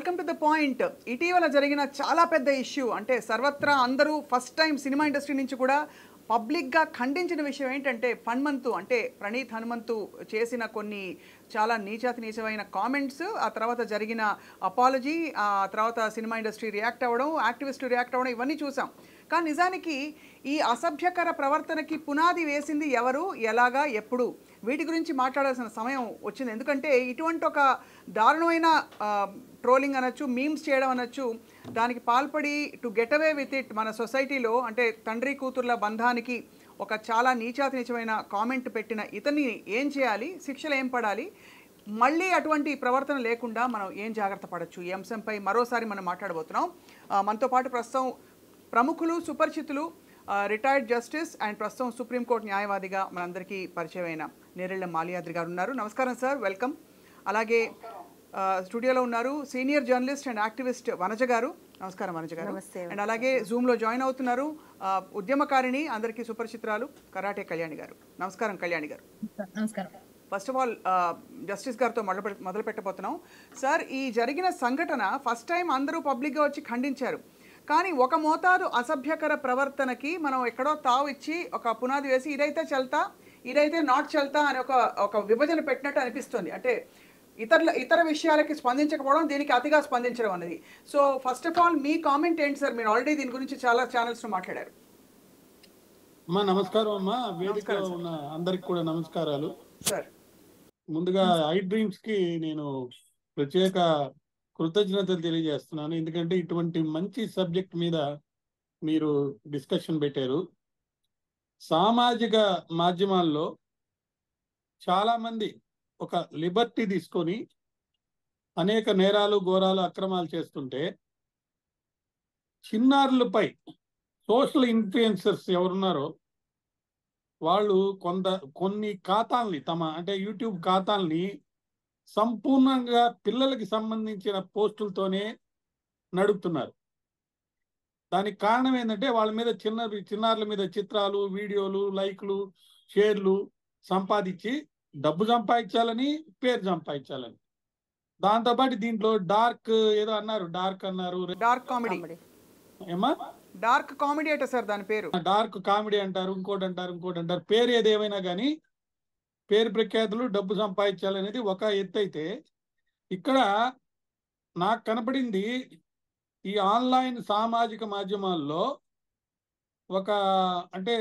Welcome to the point ఇటీవల జరిగిన చాలా పెద్ద ఇష్యూ అంటే సర్వత్రా అందరూ ఫస్ట్ టైం సినిమా ఇండస్ట్రీ నుంచి కూడా పబ్లిక్గా ఖండించిన విషయం ఏంటంటే హనుమంతు అంటే ప్రణీత్ హనుమంతు చేసిన కొన్ని చాలా నీచాతి నీచమైన కామెంట్స్ ఆ తర్వాత జరిగిన అపాలజీ ఆ తర్వాత సినిమా ఇండస్ట్రీ రియాక్ట్ అవ్వడం యాక్టివిస్టు రియాక్ట్ అవ్వడం ఇవన్నీ చూసాం కానీ నిజానికి ఈ అసభ్యకర ప్రవర్తనకి పునాది వేసింది ఎవరు ఎలాగా ఎప్పుడు వీటి గురించి మాట్లాడాల్సిన సమయం వచ్చింది ఎందుకంటే ఇటువంటి ఒక దారుణమైన ట్రోలింగ్ అనొచ్చు మీమ్స్ చేయడం అనొచ్చు దానికి పాల్పడి to get away with it మన సొసైటీలో అంటే తండ్రి కూతుర్ల బంధానికి ఒక చాలా నీచాతి నీచమైన కామెంట్ పెట్టిన ఇతన్ని ఏం చేయాలి శిక్షలు ఏం పడాలి మళ్ళీ అటువంటి ప్రవర్తన లేకుండా మనం ఏం జాగ్రత్త పడచ్చు ఈ అంశంపై మరోసారి మనం మాట్లాడబోతున్నాం ఆ, మనతో పాటు ప్రస్తుతం ప్రముఖులు సుపరిచితులు రిటైర్డ్ జస్టిస్ అండ్ ప్రస్తుతం సుప్రీంకోర్టు న్యాయవాదిగా మనందరికీ పరిచయమైన నేరెళ్ళ మాలియాద్రి గారు ఉన్నారు నమస్కారం సార్ వెల్కమ్ అలాగే ఆ, స్టూడియోలో ఉన్నారు senior journalist and activist Vanaja garu నమస్కారం వనజ గారు నమస్తే. అండ్ అలాగే జూమ్లో జాయిన్ అవుతున్నారు ఆ, ఉద్యమకారిణి అందరికీ సుపరిచితురాలు కరాటే కళ్యాణి గారు నమస్కారం కళ్యాణి గారు నమస్కారం ఫస్ట్ ఆఫ్ ఆల్ జస్టిస్ గారితో మొదలు పె- మొదలు పెట్టబోతున్నాం సార్ ఈ జరిగిన సంఘటన ఫస్ట్ టైం అందరూ పబ్లిక్గా వచ్చి ఖండించారు కానీ ఒక మోతాదు అసభ్యకర ప్రవర్తనకి మనం ఎక్కడో తావు ఇచ్చి ఒక పునాది వేసి ఇదైతే చల్తా ఇదైతే నాట్ చల్తా అని ఒక ఒక విభజన పెట్టినట్టు అనిపిస్తుంది అంటే ఇతరుల ఇతర విషయాలకి స్పందించకపోవడం దీనికి అతిగా స్పందించడం అనేది సో ఫస్ట్ ఆఫ్ ఆల్ మీ కామెంట్ ఏంటి సార్ మీరు ఆల్రెడీ దీని గురించి చాలా ఛానల్స్లో మాట్లాడారు అమ్మా నమస్కారం అమ్మా వేదికలో నమస్కారం, సార్. ఉన్న అందరికి కూడా నమస్కారాలు సార్ ముందుగా ఐ డ్రీమ్స్ కి నేను ప్రత్యేక కృతజ్ఞతలు తెలియజేస్తున్నాను ఎందుకంటే ఇటువంటి మంచి సబ్జెక్ట్ మీద మీరు డిస్కషన్ పెట్టారు సామాజిక మాధ్యమాల్లో చాలా మంది ఒక లిబర్టీ తీసుకొని అనేక నేరాలు ఘోరాలు అక్రమాలు చేస్తుంటే చిన్నారులపై సోషల్ ఇన్ఫ్లుయెన్సర్స్ ఎవరున్నారో వాళ్ళు కొంత కొన్ని ఖాతాల్ని తమ అంటే యూట్యూబ్ ఖాతాల్ని సంపూర్ణంగా పిల్లలకి సంబంధించిన పోస్టులతోనే నడుపుతున్నారు దానికి కారణం ఏంటంటే వాళ్ళ మీద చిన్న చిన్నారుల మీద చిత్రాలు వీడియోలు లైక్లు షేర్లు సంపాదించి డబ్బు సంపాదించాలని పేరు సంపాదించాలని దాంతోపాటు దీంట్లో డార్క్ ఏదో అన్నారు డార్క్ అన్నారు డార్క్ కామెడీ కామెడీ ఏమా డార్క్ కామెడీ అంటే సార్ దాని పేరు డార్క్ కామెడీ అంటారు ఇంకోటి అంటారు ఇంకోటి అంటారు పేరు ఏదేమైనా కానీ పేరు ప్రఖ్యాతులు డబ్బు సంపాదించాలనేది ఒక ఎత్తు అయితే ఇక్కడ నాకు కనపడింది ఈ ఆన్లైన్ సామాజిక మాధ్యమాల్లో ఒక అంటే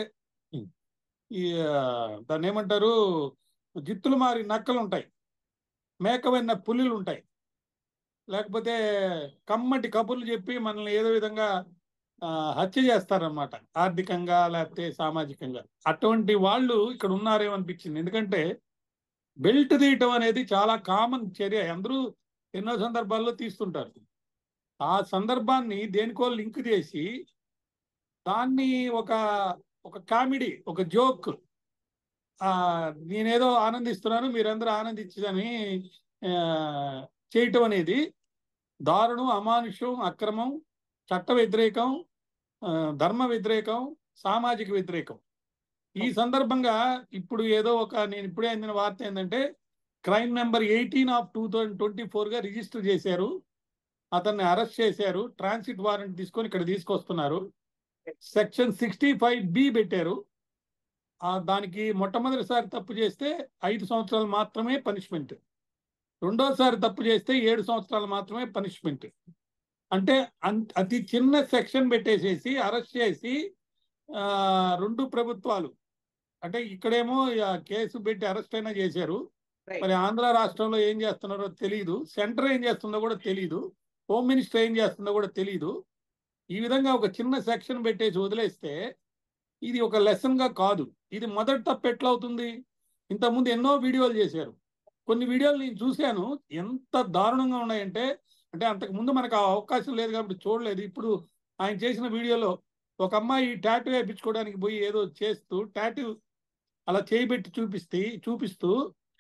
ఈ ఆ, దాన్ని ఏమంటారు జిత్తులు మారి నక్కలు ఉంటాయి మేకవైన పులిలు ఉంటాయి లేకపోతే కమ్మటి కబుర్లు చెప్పి మనల్ని ఏదో విధంగా ఆ, హత్య చేస్తారన్నమాట ఆర్థికంగా లేకపోతే సామాజికంగా అటువంటి వాళ్ళు ఇక్కడ ఉన్నారేమో అనిపించింది ఎందుకంటే బెల్ట్ తీయటం అనేది చాలా కామన్ చర్య అందరూ ఎన్నో సందర్భాల్లో తీస్తుంటారు ఆ సందర్భాన్ని దేనికో లింక్ చేసి దాన్ని ఒక ఒక కామెడీ ఒక జోక్ ఆ నేనేదో ఆనందిస్తున్నాను మీరందరూ ఆనందించదని ఆ, చేయటం అనేది దారుణం అమానుషం అక్రమం చట్ట వ్యతిరేకం ఆ, ధర్మ వ్యతిరేకం సామాజిక వ్యతిరేకం ఈ సందర్భంగా ఇప్పుడు ఏదో ఒక నేను ఇప్పుడే అందిన వార్త ఏంటంటే crime number eighteen of two thousand twenty గా రిజిస్టర్ చేశారు అతన్ని అరెస్ట్ చేశారు ట్రాన్సిట్ వారెంట్ తీసుకొని ఇక్కడ తీసుకొస్తున్నారు సెక్షన్ సిక్స్టీ ఫైవ్ బి పెట్టారు ఆ దానికి మొట్టమొదటిసారి తప్పు చేస్తే ఐదు సంవత్సరాలు మాత్రమే పనిష్మెంట్ రెండోసారి తప్పు చేస్తే ఏడు సంవత్సరాలు మాత్రమే పనిష్మెంట్ అంటే అన్- అతి చిన్న సెక్షన్ పెట్టేసేసి అరెస్ట్ చేసి ఆ, రెండు ప్రభుత్వాలు అంటే ఇక్కడేమో ఆ, కేసు పెట్టి అరెస్ట్ అయినా చేశారు Right. మరి ఆంధ్ర రాష్ట్రంలో ఏం చేస్తున్నారో తెలియదు సెంటర్ ఏం చేస్తుందో కూడా తెలియదు హోమ్ మినిస్టర్ ఏం చేస్తుందో కూడా తెలియదు ఈ విధంగా ఒక చిన్న సెక్షన్ పెట్టేసి వదిలేస్తే ఇది ఒక లెసన్ గా కాదు ఇది మొదటి తప్పు ఎట్లా అవుతుంది ఇంతకుముందు ఎన్నో వీడియోలు చేశారు కొన్ని వీడియోలు నేను చూశాను ఎంత దారుణంగా ఉన్నాయంటే అంటే అంతకు ముందు మనకు ఆ అవకాశం లేదు కాబట్టి చూడలేదు ఇప్పుడు ఆయన చేసిన వీడియోలో ఒక అమ్మాయి టాటూ వేయించుకోవడానికి పోయి ఏదో చేస్తూ టాటూ అలా చేయబెట్టి చూపిస్తే చూపిస్తూ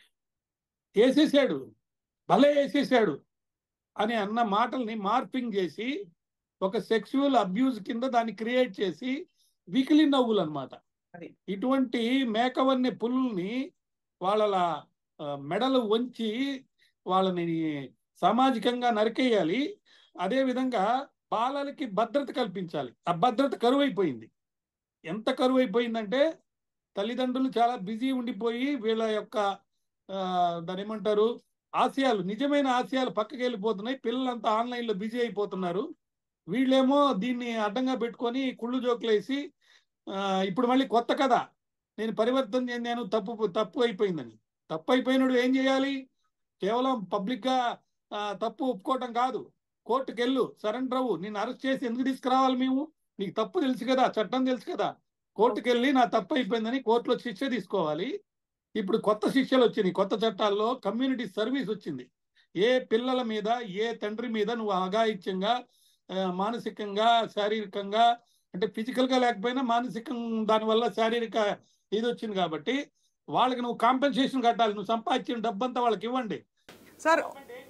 వేసేసాడు భలే వేసేసాడు అని అన్న మాటల్ని మార్పింగ్ చేసి ఒక సెక్సువల్ అబ్యూజ్ కింద దాన్ని క్రియేట్ చేసి వికిలి నవ్వులు అనమాట అది. ఇటువంటి మేకవన్నె పుల్లుల్ని వాళ్ళ ఆ, మెడలు వంచి వాళ్ళని సామాజికంగా నరికేయాలి అదే విధంగా బాలలకి భద్రత కల్పించాలి ఆ భద్రత కరువైపోయింది ఎంత కరువైపోయిందంటే తల్లిదండ్రులు చాలా బిజీ ఉండిపోయి వీళ్ళ యొక్క ఆ, దాని ఏమంటారు ఆశయాలు నిజమైన ఆశయాలు పక్కకి వెళ్ళిపోతున్నాయి పిల్లలంతా ఆన్లైన్లో బిజీ అయిపోతున్నారు వీళ్ళేమో దీన్ని అడ్డంగా పెట్టుకొని కుళ్ళు జోకులేసి ఆ, ఇప్పుడు మళ్ళీ కొత్త కథ నేను పరివర్తన చెందాను తప్పు తప్పు అయిపోయిందని తప్పు అయిపోయినాడు ఏం చేయాలి కేవలం పబ్లిక్గా ఆ, తప్పు ఒప్పుకోవటం కాదు కోర్టుకు వెళ్ళు సరెండర్ అవ్వు నిన్ను అరెస్ట్ చేసి ఎందుకు తీసుకురావాలి మేము నీకు తప్పు తెలుసు కదా చట్టం తెలుసు కదా కోర్టుకు వెళ్ళి నా తప్పు అయిపోయిందని కోర్టులో శిక్ష తీసుకోవాలి ఇప్పుడు కొత్త శిక్షలు వచ్చినాయి కొత్త చట్టాల్లో కమ్యూనిటీ సర్వీస్ వచ్చింది ఏ పిల్లల మీద ఏ తండ్రి మీద నువ్వు అఘాయిత్యంగా ఆ, మానసికంగా శారీరకంగా అంటే ఫిజికల్ గా లేకపోయినా మానసికం దానివల్ల శారీరక ఇది వచ్చింది కాబట్టి వాళ్ళకి నువ్వు కాంపెన్సేషన్ కట్టాలి నువ్వు సంపాదించిన డబ్బంతా వాళ్ళకి ఇవ్వండి సార్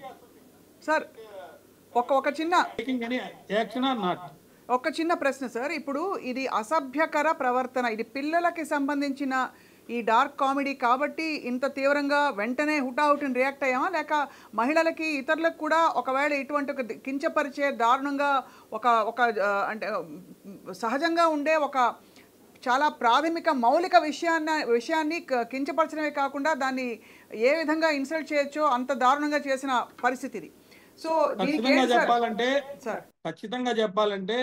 సార్ ఒక ఒక చిన్న taking any action or not ఒక చిన్న ప్రశ్న సార్ ఇప్పుడు ఇది అసభ్యకర ప్రవర్తన ఇది పిల్లలకి సంబంధించిన ఈ డార్క్ కామెడీ కాబట్టి ఇంత తీవ్రంగా వెంటనే హుటాహుటిని రియాక్ట్ అయ్యామా లేక మహిళలకి ఇతరులకు కూడా ఒకవేళ ఇటువంటి ఒక కించపరిచే దారుణంగా ఒక ఒక ఆ, అంటే ఉమ్, సహజంగా ఉండే ఒక చాలా ప్రాథమిక మౌలిక విషయాన్ని విషయాన్ని క- కించపరచడమే కాకుండా దాన్ని ఏ విధంగా ఇన్సల్ట్ చేయొచ్చో అంత దారుణంగా చేసిన పరిస్థితి ఇది సో దీనికి ఖచ్చితంగా ఏంటి సార్? చెప్పాలంటే సార్ ఖచ్చితంగా చెప్పాలంటే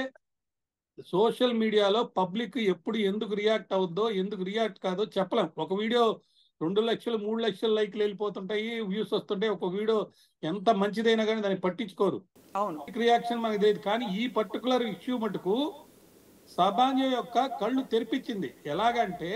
సోషల్ మీడియాలో పబ్లిక్ ఎప్పుడు ఎందుకు రియాక్ట్ అవుద్దో ఎందుకు రియాక్ట్ కాదో చెప్పలేం ఒక వీడియో రెండు లక్షలు మూడు లక్షల లైక్లు వెళ్ళిపోతుంటాయి వ్యూస్ వస్తుంటాయి ఒక వీడియో ఎంత మంచిదైనా కానీ దాన్ని పట్టించుకోరు అవును రియాక్షన్ మనకి తెలియదు కానీ ఈ పర్టికులర్ ఇష్యూ మటుకు సమాజం యొక్క కళ్ళు తెరిపించింది ఎలాగంటే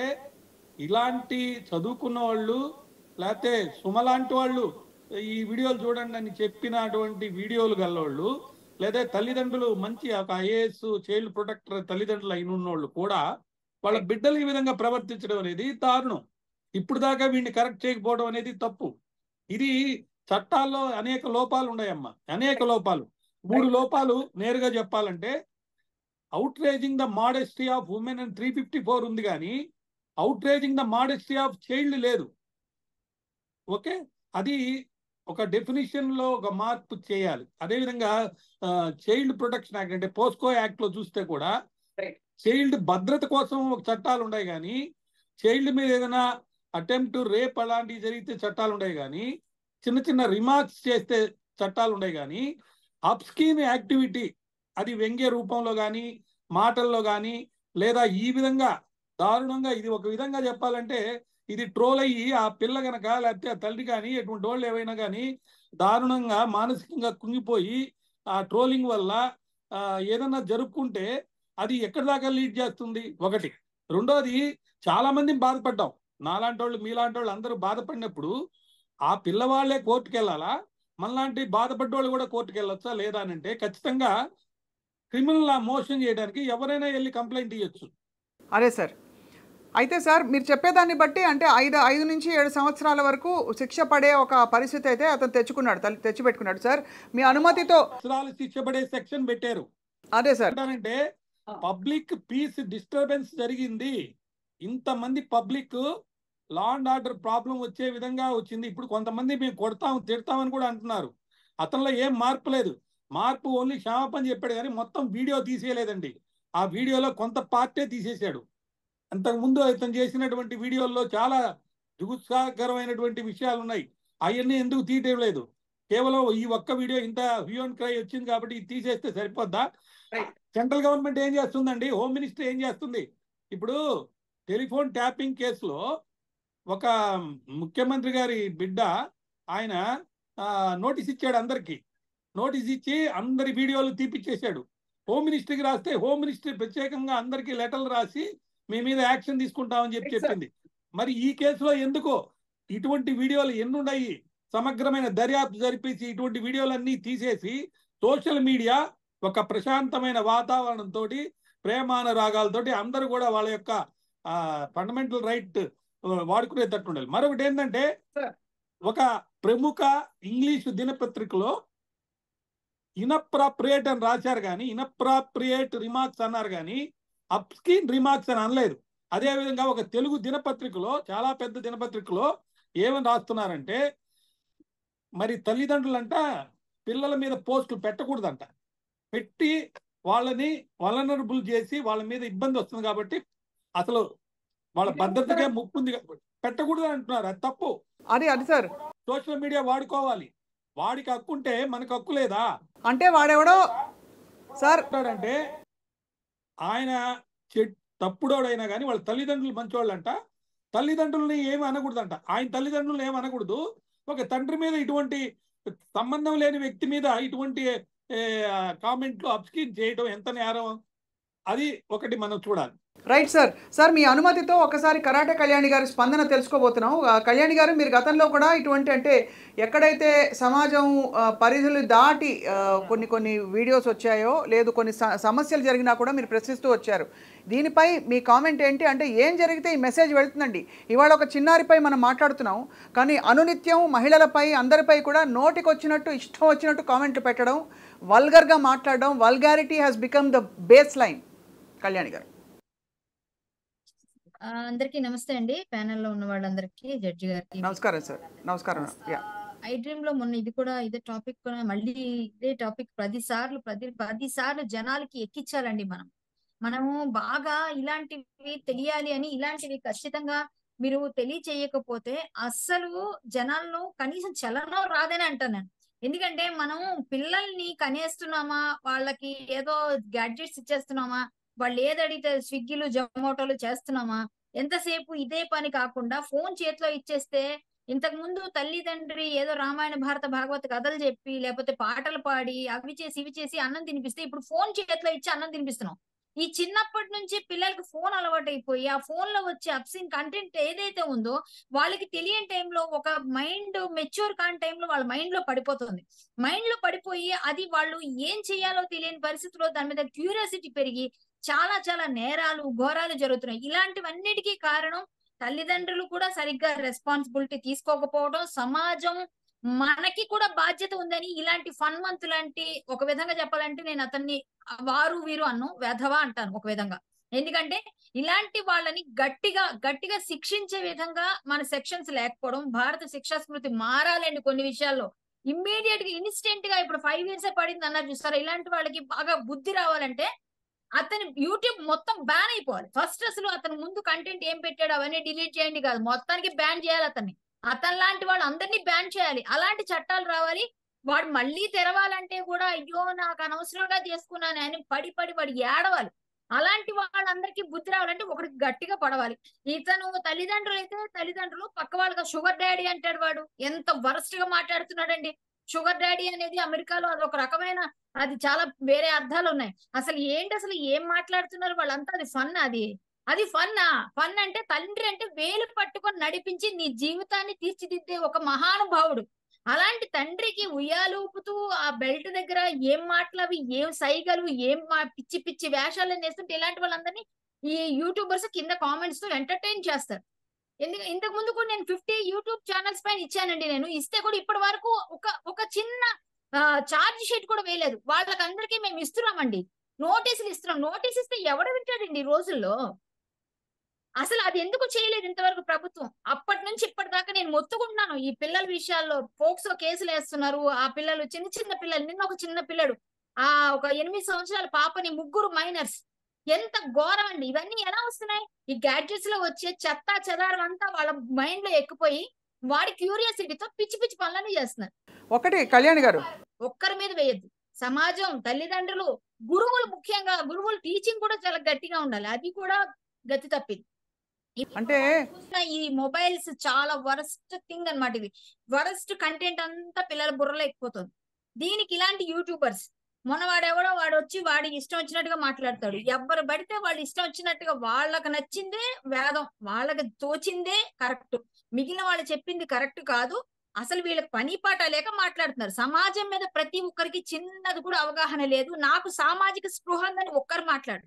ఇలాంటి చదువుకున్న వాళ్ళు లేకపోతే సుమలాంటి వాళ్ళు ఈ వీడియోలు చూడండి అని చెప్పినటువంటి వీడియోలు గల్లోళ్ళు లేదా తల్లిదండ్రులు మంచి ఒక ఐఏఎస్ చైల్డ్ ప్రొటెక్టర్ తల్లిదండ్రులు అయిన ఉన్నోళ్ళు కూడా వాళ్ళ బిడ్డలు ఈ విధంగా ప్రవర్తించడం అనేది దారుణం ఇప్పుడు దాకా వీడిని కరెక్ట్ చేయకపోవడం అనేది తప్పు ఇది చట్టాల్లో అనేక లోపాలు ఉన్నాయమ్మా అనేక లోపాలు మూడు లోపాలు నేరుగా చెప్పాలంటే outraging the modesty of women and three fifty four ఉంది కానీ outraging the modesty of child లేదు ఓకే అది ఒక డెఫినేషన్ లో ఒక మార్పు చేయాలి అదేవిధంగా చైల్డ్ ప్రొటెక్షన్ యాక్ట్ అంటే పోస్కో యాక్ట్ లో చూస్తే కూడా Right. చైల్డ్ భద్రత కోసం ఒక చట్టాలు ఉన్నాయి కానీ చైల్డ్ మీద ఏదైనా అటెంప్ట్ రేప్ అలాంటివి జరిగితే చట్టాలు ఉన్నాయి కానీ చిన్న చిన్న రిమార్క్స్ చేస్తే చట్టాలు ఉన్నాయి కానీ అప్స్కీన్ యాక్టివిటీ అది వ్యంగ్య రూపంలో కానీ మాటల్లో కానీ లేదా ఈ విధంగా దారుణంగా ఇది ఒక విధంగా చెప్పాలంటే ఇది ట్రోల్ అయ్యి ఆ పిల్ల గనక లేకపోతే ఆ తల్లి కానీ ఎటువంటి వాళ్ళు ఏవైనా కానీ దారుణంగా మానసికంగా కుంగిపోయి ఆ ట్రోలింగ్ వల్ల ఆ, ఏదన్నా జరుపుకుంటే అది ఎక్కడి దాకా లీడ్ చేస్తుంది ఒకటి రెండోది చాలా మంది బాధపడ్డాం నాలాంటి వాళ్ళు మీలాంటి వాళ్ళు అందరూ బాధపడినప్పుడు ఆ పిల్లవాళ్లే కోర్టుకు వెళ్ళాలా మనలాంటి బాధపడ్డ వాళ్ళు కూడా కోర్టుకు వెళ్ళొచ్చా లేదా అని అంటే ఖచ్చితంగా క్రిమినల్ మోషన్ చేయడానికి ఎవరైనా వెళ్ళి కంప్లైంట్ ఇవ్వచ్చు అదే సార్ అయితే సార్ మీరు చెప్పేదాన్ని బట్టి అంటే ఐదు ఐదు నుంచి ఏడు సంవత్సరాల వరకు శిక్ష పడే ఒక పరిస్థితి అయితే అతను తెచ్చుకున్నాడు తల్లి తెచ్చిపెట్టుకున్నాడు సార్ మీ అనుమతితో అక్షరాలు శిక్ష పడే సెక్షన్ పెట్టారు అదే సార్ ఏంటంటే పబ్లిక్ పీస్ డిస్టర్బెన్స్ జరిగింది ఇంతమంది public law and order problem వచ్చే విధంగా వచ్చింది ఇప్పుడు కొంతమంది మేము కొడతాం తిడతామని కూడా అంటున్నారు అతనిలో ఏం మార్పు లేదు మార్పు ఓన్లీ క్షమాపణ చెప్పాడు కానీ మొత్తం వీడియో తీసేయలేదండి ఆ వీడియోలో కొంత పార్టే తీసేశాడు అంతకుముందు ఇతను చేసినటువంటి వీడియోల్లో చాలా జుగుత్సాకరమైనటువంటి విషయాలు ఉన్నాయి అవన్నీ ఎందుకు తీయటం లేదు కేవలం ఈ ఒక్క వీడియో ఇంత వ్యూ అండ్ క్రై వచ్చింది కాబట్టి ఇది తీసేస్తే సరిపోద్దా Right. సెంట్రల్ గవర్నమెంట్ ఏం చేస్తుందండి హోమ్ మినిస్టర్ ఏం చేస్తుంది ఇప్పుడు టెలిఫోన్ ట్యాపింగ్ కేసులో ఒక ముఖ్యమంత్రి గారి బిడ్డ ఆయన ఆ, నోటీస్ ఇచ్చాడు అందరికి నోటీస్ ఇచ్చి అందరి వీడియోలు తీపిచ్చేశాడు హోమ్ మినిస్టర్కి రాస్తే హోమ్ మినిస్టర్ ప్రత్యేకంగా అందరికి లెటర్లు రాసి మీ మీద యాక్షన్ తీసుకుంటామని చెప్పి Right, sir. చెప్పింది మరి ఈ కేసులో ఎందుకో ఇటువంటి వీడియోలు ఎన్నున్నాయి సమగ్రమైన దర్యాప్తు జరిపేసి ఇటువంటి వీడియోలన్నీ తీసేసి సోషల్ మీడియా ఒక ప్రశాంతమైన వాతావరణంతో ప్రేమానురాగాలతోటి అందరూ కూడా వాళ్ళ యొక్క ఫండమెంటల్ రైట్ వాడుకునేటట్టు ఉండాలి మరొకటి ఏంటంటే Sir. ఒక ప్రముఖ ఇంగ్లీషు దినపత్రికలో ఇనప్రాప్రియేట్ అని రాశారు కానీ ఇనప్రాప్రియేట్ రిమార్క్స్ అన్నారు కానీ అప్స్కీన్ రిమార్క్స్ అని అనలేదు అదే విధంగా ఒక తెలుగు దినపత్రికలో చాలా పెద్ద దినపత్రికలో ఏమని రాస్తున్నారంటే మరి తల్లిదండ్రులంట పిల్లల మీద పోస్టులు పెట్టకూడదంట పెట్టి వాళ్ళని వలనరబుల్ చేసి వాళ్ళ మీద ఇబ్బంది వస్తుంది కాబట్టి అసలు వాళ్ళ భద్రతకే ముప్పు ఉంది కాబట్టి పెట్టకూడదు అంటున్నారు అది తప్పు అది అది సార్ సోషల్ మీడియా వాడుకోవాలి వాడికి హక్కు ఉంటే మనకు హక్కు లేదా అంటే వాడెవడో సార్ అంటాడంటే ఆయన చె- తప్పుడోడైనా కానీ వాళ్ళ తల్లిదండ్రులు మంచోళ్ళంట తల్లిదండ్రులని ఏమి అనకూడదంట ఆయన తల్లిదండ్రులను ఏమి అనకూడదు ఒక తండ్రి మీద ఇటువంటి సంబంధం లేని వ్యక్తి మీద ఇటువంటి ఏ, కామెంట్లు అప్స్కిన్ చేయడం ఎంత నేరం అది ఒకటి మనం చూడాలి రైట్ సార్ సార్ మీ అనుమతితో ఒకసారి కరాటే కళ్యాణి గారి స్పందన తెలుసుకోబోతున్నాం ఆ, కళ్యాణి గారు మీరు గతంలో కూడా ఇటువంటి అంటే ఎక్కడైతే సమాజం ఆ, పరిధులు దాటి ఆ, కొన్ని కొన్ని వీడియోస్ వచ్చాయో లేదు కొన్ని స- సమస్యలు జరిగినా కూడా మీరు ప్రశ్నిస్తూ వచ్చారు దీనిపై మీ కామెంట్ ఏంటి అంటే ఏం జరిగితే ఈ మెసేజ్ వెళ్తుందండి ఇవాళ ఒక చిన్నారిపై మనం మాట్లాడుతున్నాం కానీ అనునిత్యం మహిళలపై అందరిపై కూడా నోటికి వచ్చినట్టు ఇష్టం వచ్చినట్టు కామెంట్లు పెట్టడం వల్గర్గా మాట్లాడడం vulgarity has become the baseline Kalyani garu ఆ, అందరికీ నమస్తే అండి ప్యానెల్ లో ఉన్న వాళ్ళందరికీ జడ్జి గారికి నమస్కారం సార్ నమస్కారం యా ఐ డ్రీమ్ లో మొన్న ఇది కూడా ఇదే టాపిక్ కూడా మళ్ళీ ఇదే టాపిక్ పది సార్లు పది పది సార్లు జనాలకి ఎక్కించాలండి మనం మనము బాగా ఇలాంటివి తెలియాలి అని ఇలాంటివి ఖచ్చితంగా మీరు తెలియచేయకపోతే అస్సలు జనాల్లో కనీసం చలనం రాదని అంటాను నేను ఎందుకంటే మనం పిల్లల్ని కనేస్తున్నామా వాళ్ళకి ఏదో గ్యాడ్జెట్స్ ఇచ్చేస్తున్నామా వాళ్ళు ఏది అడిగితే స్విగ్గీలు జొమాటోలు చేస్తున్నామా ఎంతసేపు ఇదే పని కాకుండా ఫోన్ చేతిలో ఇచ్చేస్తే ఇంతకు ముందు తల్లిదండ్రి ఏదో రామాయణ భారత భాగవత కథలు చెప్పి లేకపోతే పాటలు పాడి అవి చేసి ఇవి చేసి అన్నం తినిపిస్తే ఇప్పుడు ఫోన్ చేతిలో ఇచ్చి అన్నం తినిపిస్తున్నాం ఈ చిన్నప్పటి నుంచి పిల్లలకి ఫోన్ అలవాటు అయిపోయి ఆ ఫోన్ లో వచ్చే అప్సిన్ కంటెంట్ ఏదైతే ఉందో వాళ్ళకి తెలియని టైంలో ఒక మైండ్ మెచ్యూర్ కాని టైంలో వాళ్ళ మైండ్ లో పడిపోతుంది మైండ్ లో పడిపోయి అది వాళ్ళు ఏం చేయాలో తెలియని పరిస్థితిలో దాని మీద క్యూరియాసిటీ పెరిగి చాలా చాలా నేరాలు ఘోరాలు జరుగుతున్నాయి ఇలాంటివన్నిటికీ కారణం తల్లిదండ్రులు కూడా సరిగ్గా రెస్పాన్సిబిలిటీ తీసుకోకపోవడం సమాజం మనకి కూడా బాధ్యత ఉందని ఇలాంటి ఫన్ మంత్ లాంటి ఒక విధంగా చెప్పాలంటే నేను అతన్ని వారు వీరు అన్ను వెధవా అంటాను ఒక విధంగా ఎందుకంటే ఇలాంటి వాళ్ళని గట్టిగా గట్టిగా శిక్షించే విధంగా మన సెక్షన్స్ లేకపోవడం భారత శిక్షా స్మృతి మారాలండి కొన్ని విషయాల్లో ఇమ్మీడియట్ గా ఇన్స్టెంట్ గా ఇప్పుడు ఫైవ్ ఇయర్స్ పడింది అన్నారు చూస్తారా ఇలాంటి వాళ్ళకి బాగా బుద్ధి రావాలంటే అతని యూట్యూబ్ మొత్తం బ్యాన్ అయిపోవాలి ఫస్ట్ అసలు అతను ముందు కంటెంట్ ఏం పెట్టాడు అవన్నీ డిలీట్ చేయండి కాదు మొత్తానికి బ్యాన్ చేయాలి అతన్ని అతని లాంటి వాళ్ళు అందరినీ బ్యాన్ చేయాలి అలాంటి చట్టాలు రావాలి వాడు మళ్ళీ తెరవాలంటే కూడా అయ్యో నాకు అనవసరంగా చేసుకున్నాను అని పడి పడి వాడు ఏడవాలి అలాంటి వాళ్ళందరికీ బుద్ధి రావాలంటే ఒకరికి గట్టిగా పడవాలి ఇతను తల్లిదండ్రులు అయితే తల్లిదండ్రులు పక్క వాళ్ళకి షుగర్ డాడీ అంటాడు వాడు ఎంత వరస్ట్ గా మాట్లాడుతున్నాడండి షుగర్ డాడీ అనేది అమెరికాలో అది ఒక రకమైన అది చాలా వేరే అర్థాలు ఉన్నాయి అసలు ఏంటి అసలు ఏం మాట్లాడుతున్నారు వాళ్ళంతా అది ఫన్ అది అది ఫన్నా ఫన్ అంటే తండ్రి అంటే వేలు పట్టుకొని నడిపించి నీ జీవితాన్ని తీర్చిదిద్దే ఒక మహానుభావుడు అలాంటి తండ్రికి ఉయ్యాలు ఊపుతూ ఆ బెల్ట్ దగ్గర ఏం మాటలు అవి ఏం సైగలు ఏం మా పిచ్చి పిచ్చి వేషాలు వేస్తుంటే ఇలాంటి వాళ్ళందరినీ ఈ యూట్యూబర్స్ కింద కామెంట్స్ తో ఎంటర్టైన్ చేస్తారు ఎందుకు ఇంతకు ముందు కూడా నేను ఫిఫ్టీ యూట్యూబ్ ఛానల్స్ పైన ఇచ్చానండి నేను ఇస్తే కూడా ఇప్పటి వరకు ఒక ఒక చిన్న చార్జ్ షీట్ కూడా వేయలేదు వాళ్ళకందరికీ మేము ఇస్తున్నామండి నోటీసులు ఇస్తున్నాం నోటీస్ ఇస్తే ఎవడు వింటాడండి ఈ రోజుల్లో అసలు అది ఎందుకు చేయలేదు ఇంతవరకు ప్రభుత్వం అప్పటి నుంచి ఇప్పటిదాకా నేను మొత్తుకుంటున్నాను ఈ పిల్లల విషయాల్లో పోక్సో కేసులు వేస్తున్నారు ఆ పిల్లలు చిన్న చిన్న పిల్లలు నిన్న ఒక చిన్న పిల్లడు ఆ ఒక ఎనిమిది సంవత్సరాల పాపని ముగ్గురు మైనర్స్ ఎంత ఘోరం అండి ఇవన్నీ ఎలా వస్తున్నాయి ఈ గ్యాడ్జెట్స్ లో వచ్చే చెత్త చెదారం అంతా వాళ్ళ మైండ్ లో ఎక్కిపోయి వాడి క్యూరియాసిటీతో పిచ్చి పిచ్చి పనులన్నీ చేస్తున్నారు ఒకటి కళ్యాణి గారు ఒక్కరి మీద వేయద్దు సమాజం తల్లిదండ్రులు గురువులు ముఖ్యంగా గురువులు టీచింగ్ కూడా చాలా గట్టిగా ఉండాలి అది కూడా గతి తప్పింది అంటే చూసిన ఈ మొబైల్స్ చాలా వరస్ట్ థింగ్ అన్నమాట ఇది వరస్ట్ కంటెంట్ అంతా పిల్లల బుర్రలో ఎక్కిపోతుంది దీనికి ఇలాంటి యూట్యూబర్స్ మొన్న వాడెవడో వాడు వచ్చి వాడి ఇష్టం వచ్చినట్టుగా మాట్లాడతాడు ఎవ్వరు పడితే వాళ్ళు ఇష్టం వచ్చినట్టుగా వాళ్ళకి నచ్చిందే వేదం వాళ్ళకి తోచిందే కరెక్ట్ మిగిలిన వాళ్ళు చెప్పింది కరెక్ట్ కాదు అసలు వీళ్ళకి పని పాట లేక మాట్లాడుతున్నారు సమాజం మీద ప్రతి ఒక్కరికి చిన్నది కూడా అవగాహన లేదు నాకు సామాజిక స్పృహ ఉందని ఒక్కరు మాట్లాడు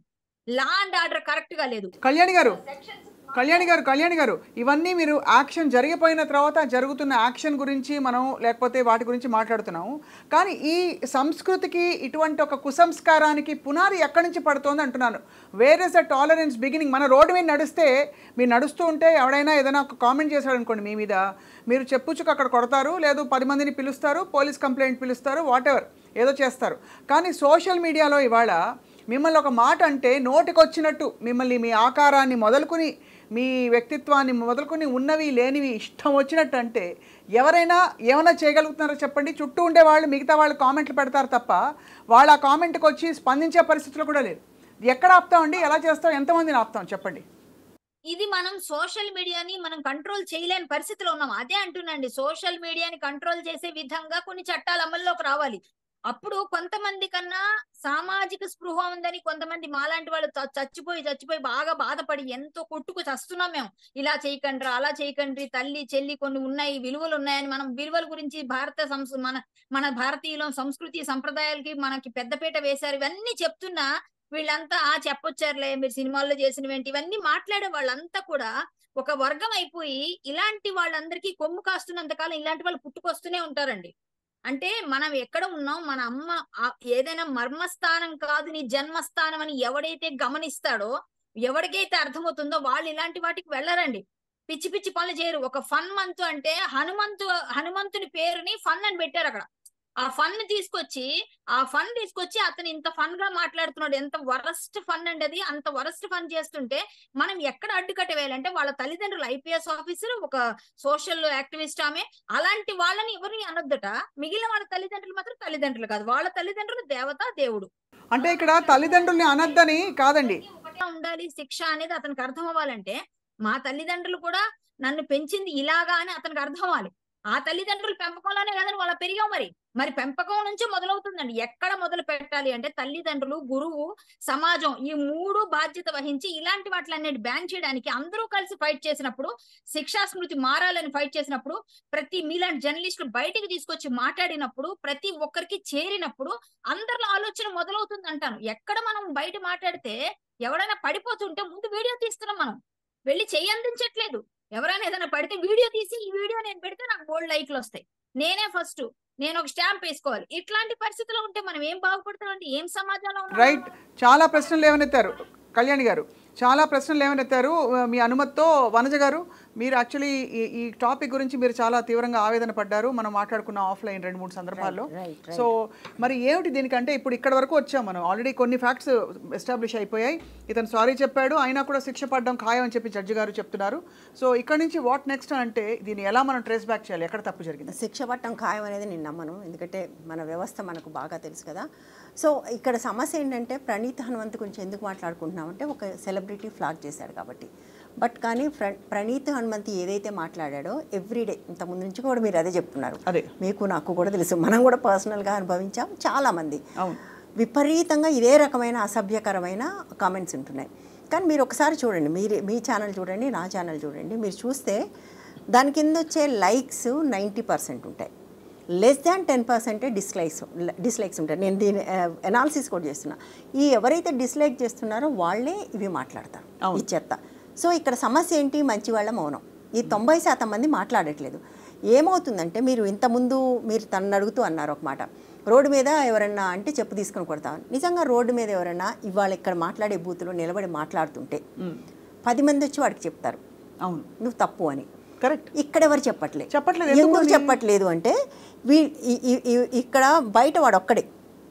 లా అండ్ ఆర్డర్ కరెక్ట్ గా లేదు కళ్యాణి గారు కళ్యాణి గారు కళ్యాణి గారు ఇవన్నీ మీరు యాక్షన్ జరిగిపోయిన తర్వాత జరుగుతున్న యాక్షన్ గురించి మనం లేకపోతే వాటి గురించి మాట్లాడుతున్నాము కానీ ఈ సంస్కృతికి ఇటువంటి ఒక కుసంస్కారానికి పునాది ఎక్కడి నుంచి పడుతోంది అంటున్నాను where is the tolerance beginning మన రోడ్డు మీద నడిస్తే మీరు నడుస్తూ ఉంటే ఎవడైనా ఏదైనా ఒక కామెంట్ చేశాడు అనుకోండి మీ మీద మీరు చెప్పుచ్చుకు అక్కడ కొడతారు లేదు పది మందిని పిలుస్తారు పోలీస్ కంప్లైంట్ పిలుస్తారు వాట్ ఎవర్ ఏదో చేస్తారు కానీ సోషల్ మీడియాలో ఇవాళ మిమ్మల్ని ఒక మాట అంటే నోటికొచ్చినట్టు మిమ్మల్ని మీ ఆకారాన్ని మొదలుకుని మీ వ్యక్తిత్వాన్ని మొదలుకొని ఉన్నవి లేనివి ఇష్టం వచ్చినట్టు అంటే ఎవరైనా ఏమైనా చేయగలుగుతున్నారో చెప్పండి చుట్టూ ఉండే వాళ్ళు మిగతా వాళ్ళు కామెంట్లు పెడతారు తప్ప వాళ్ళు ఆ కామెంట్కి వచ్చి స్పందించే పరిస్థితులు కూడా లేదు ఎక్కడ ఆపుతామండి ఎలా చేస్తాం ఎంతమందిని ఆపుతాం చెప్పండి ఇది మనం సోషల్ మీడియాని మనం కంట్రోల్ చేయలేని పరిస్థితిలో ఉన్నాం అదే అంటున్నాండి సోషల్ మీడియాని కంట్రోల్ చేసే విధంగా కొన్ని చట్టాలు అమల్లోకి రావాలి అప్పుడు కొంతమంది కన్నా సామాజిక స్పృహ ఉందని కొంతమంది మాలాంటి వాళ్ళు చ- చచ్చిపోయి చచ్చిపోయి బాగా బాధపడి ఎంతో కొట్టుకు చస్తున్నాం మేము ఇలా చేయకండి అలా చేయకండి తల్లి చెల్లి కొన్ని ఉన్నాయి విలువలు ఉన్నాయని మనం విలువల గురించి భారత సంస్ మన మన భారతీయుల సంస్కృతి సంప్రదాయాలకి మనకి పెద్దపీట వేశారు ఇవన్నీ చెప్తున్నా వీళ్ళంతా ఆ చెప్పొచ్చారులే మీరు సినిమాల్లో చేసినవేంటి ఇవన్నీ మాట్లాడే వాళ్ళంతా కూడా ఒక వర్గం అయిపోయి ఇలాంటి వాళ్ళందరికీ కొమ్ము కాస్తున్నంత కాలం ఇలాంటి వాళ్ళు పుట్టుకొస్తూనే ఉంటారండి అంటే మనం ఎక్కడ ఉన్నాం మన అమ్మ ఆ- ఏదైనా మర్మస్థానం కాదు నీ జన్మస్థానం అని ఎవడైతే గమనిస్తాడో ఎవరికైతే అర్థమవుతుందో వాళ్ళు ఇలాంటి వాటికి వెళ్ళరండి పిచ్చి పిచ్చి పనులు చేయరు ఒక ఫన్ మంత్ అంటే హనుమంతు హనుమంతుని పేరుని ఫన్ అని పెట్టారు అక్కడ ఆ ఫన్ తీసుకొచ్చి ఆ ఫన్ తీసుకొచ్చి అతను ఇంత ఫన్ గా మాట్లాడుతున్నాడు ఎంత వరస్ట్ ఫన్ అండి అది అంత వరస్ట్ ఫన్ చేస్తుంటే మనం ఎక్కడ అడ్డుకట్ట వేయాలంటే వాళ్ళ తల్లిదండ్రులు ఐపీఎస్ ఆఫీసర్ ఒక సోషల్ యాక్టివిస్ట్ ఆమె అలాంటి వాళ్ళని ఎవరిని అనొద్దట మిగిలిన వాళ్ళ తల్లిదండ్రులు మాత్రం తల్లిదండ్రులు కాదు వాళ్ళ తల్లిదండ్రులు దేవత దేవుడు అంటే ఇక్కడ తల్లిదండ్రుల్ని అనొద్దని కాదండి ఒకటే ఉండాలి శిక్ష అనేది అతనికి అర్థం అవ్వాలంటే మా తల్లిదండ్రులు కూడా నన్ను పెంచింది ఇలాగా అని అతనికి అర్థం అవ్వాలి ఆ తల్లిదండ్రుల పెంపకంలోనే కదండి వాళ్ళ పెరిగాం మరి మరి పెంపకం నుంచి మొదలవుతుందండి ఎక్కడ మొదలు పెట్టాలి అంటే తల్లిదండ్రులు గురువు సమాజం ఈ మూడు బాధ్యత వహించి ఇలాంటి వాటిలన్నిటి బ్యాన్ చేయడానికి అందరూ కలిసి ఫైట్ చేసినప్పుడు శిక్షా స్మృతి మారాలని ఫైట్ చేసినప్పుడు ప్రతి మీలాంటి జర్నలిస్టులు బయటికి తీసుకొచ్చి మాట్లాడినప్పుడు ప్రతి ఒక్కరికి చేరినప్పుడు అందరిలో ఆలోచన మొదలవుతుంది అంటాను ఎక్కడ మనం బయట మాట్లాడితే ఎవరైనా పడిపోతుంటే ముందు వీడియో తీస్తున్నాం మనం వెళ్ళి చెయ్యి అందించట్లేదు ఎవరైనా ఏదైనా పడితే వీడియో తీసి ఈ వీడియో నేను పెడితే నాకు గోల్డ్ లైక్లు వస్తాయి నేనే ఫస్ట్ నేను ఒక స్టాంప్ వేసుకోవాలి ఇట్లాంటి పరిస్థితిలో ఉంటే మనం ఏం బాగుపడతామండి ఏం సమాజంలో ఉన్నాం రైట్ చాలా ప్రశ్నలు లేవనెత్తారు కళ్యాణి గారు చాలా ప్రశ్నలు లేవనెత్తారు మీ అనుమతితో వనజ గారు మీరు యాక్చువల్లీ ఈ ఈ టాపిక్ గురించి మీరు చాలా తీవ్రంగా ఆవేదన పడ్డారు మనం మాట్లాడుకున్నాం ఆఫ్లైన్ రెండు మూడు సందర్భాల్లో రైట్ సో మరి ఏమిటి దీనికంటే ఇప్పుడు ఇక్కడ వరకు వచ్చాం మనం ఆల్రెడీ కొన్ని ఫ్యాక్ట్స్ ఎస్టాబ్లిష్ అయిపోయాయి ఇతను సారీ చెప్పాడు అయినా కూడా శిక్ష పడడం ఖాయం అని చెప్పి జడ్జి గారు చెప్తున్నారు సో ఇక్కడ నుంచి వాట్ నెక్స్ట్ అంటే దీన్ని ఎలా మనం ట్రేస్ బ్యాక్ చేయాలి ఎక్కడ తప్పు జరిగింది శిక్ష పట్టం ఖాయం అనేది నేను నమ్మను ఎందుకంటే మన వ్యవస్థ మనకు బాగా తెలుసు కదా సో ఇక్కడ సమస్య ఏంటంటే ప్రణీత్ హనుమంత్ గురించి ఎందుకు మాట్లాడుకుంటున్నామంటే ఒక సెలబ్రిటీ ఫ్లాగ్ చేశాడు కాబట్టి బట్ కానీ ప్ర ప్రణీత్ హనుమంత్ ఏదైతే మాట్లాడాడో ఎవ్రీడే ఇంతకుముందు నుంచి కూడా మీరు అదే చెప్తున్నారు అదే మీకు నాకు కూడా తెలుసు మనం కూడా పర్సనల్గా అనుభవించాం చాలామంది అవును విపరీతంగా ఇదే రకమైన అసభ్యకరమైన కామెంట్స్ ఉంటున్నాయి కానీ మీరు ఒకసారి చూడండి మీరు మీ ఛానల్ చూడండి నా ఛానల్ చూడండి మీరు చూస్తే దాని కింద వచ్చే లైక్స్ నైంటీ పర్సెంట్ ఉంటాయి లెస్ దాన్ టెన్ పర్సెంటే డిస్లైక్స్ డిస్లైక్స్ ఉంటాయి నేను దీని అనాలిసిస్ కూడా చేస్తున్నా ఈ ఎవరైతే డిస్లైక్ చేస్తున్నారో వాళ్ళే ఇవి మాట్లాడతారు అవును. ఈ చెత్త సో ఇక్కడ సమస్య ఏంటి మంచి వాళ్ళ మౌనం ఈ తొంభై శాతం మంది మాట్లాడట్లేదు ఏమవుతుందంటే మీరు ఇంతకుముందు మీరు తనని అడుగుతూ అన్నారు ఒక మాట రోడ్డు మీద ఎవరన్నా అంటే చెప్పు తీసుకొని కొడతాం నిజంగా రోడ్డు మీద ఎవరన్నా ఇవాళ ఇక్కడ మాట్లాడే బూతులో నిలబడి మాట్లాడుతుంటే మ్, పది మంది వచ్చి వాడికి చెప్తారు అవును నువ్వు తప్పు అని కరెక్ట్ ఇక్కడ ఎవరు చెప్పట్లేదు చెప్పట్లేదు. ఎందుకు ఎందుకు అని? చెప్పట్లేదు అంటే వీ ఈ- ఈ- ఈ- ఇక్కడ బయట వాడు ఒక్కడే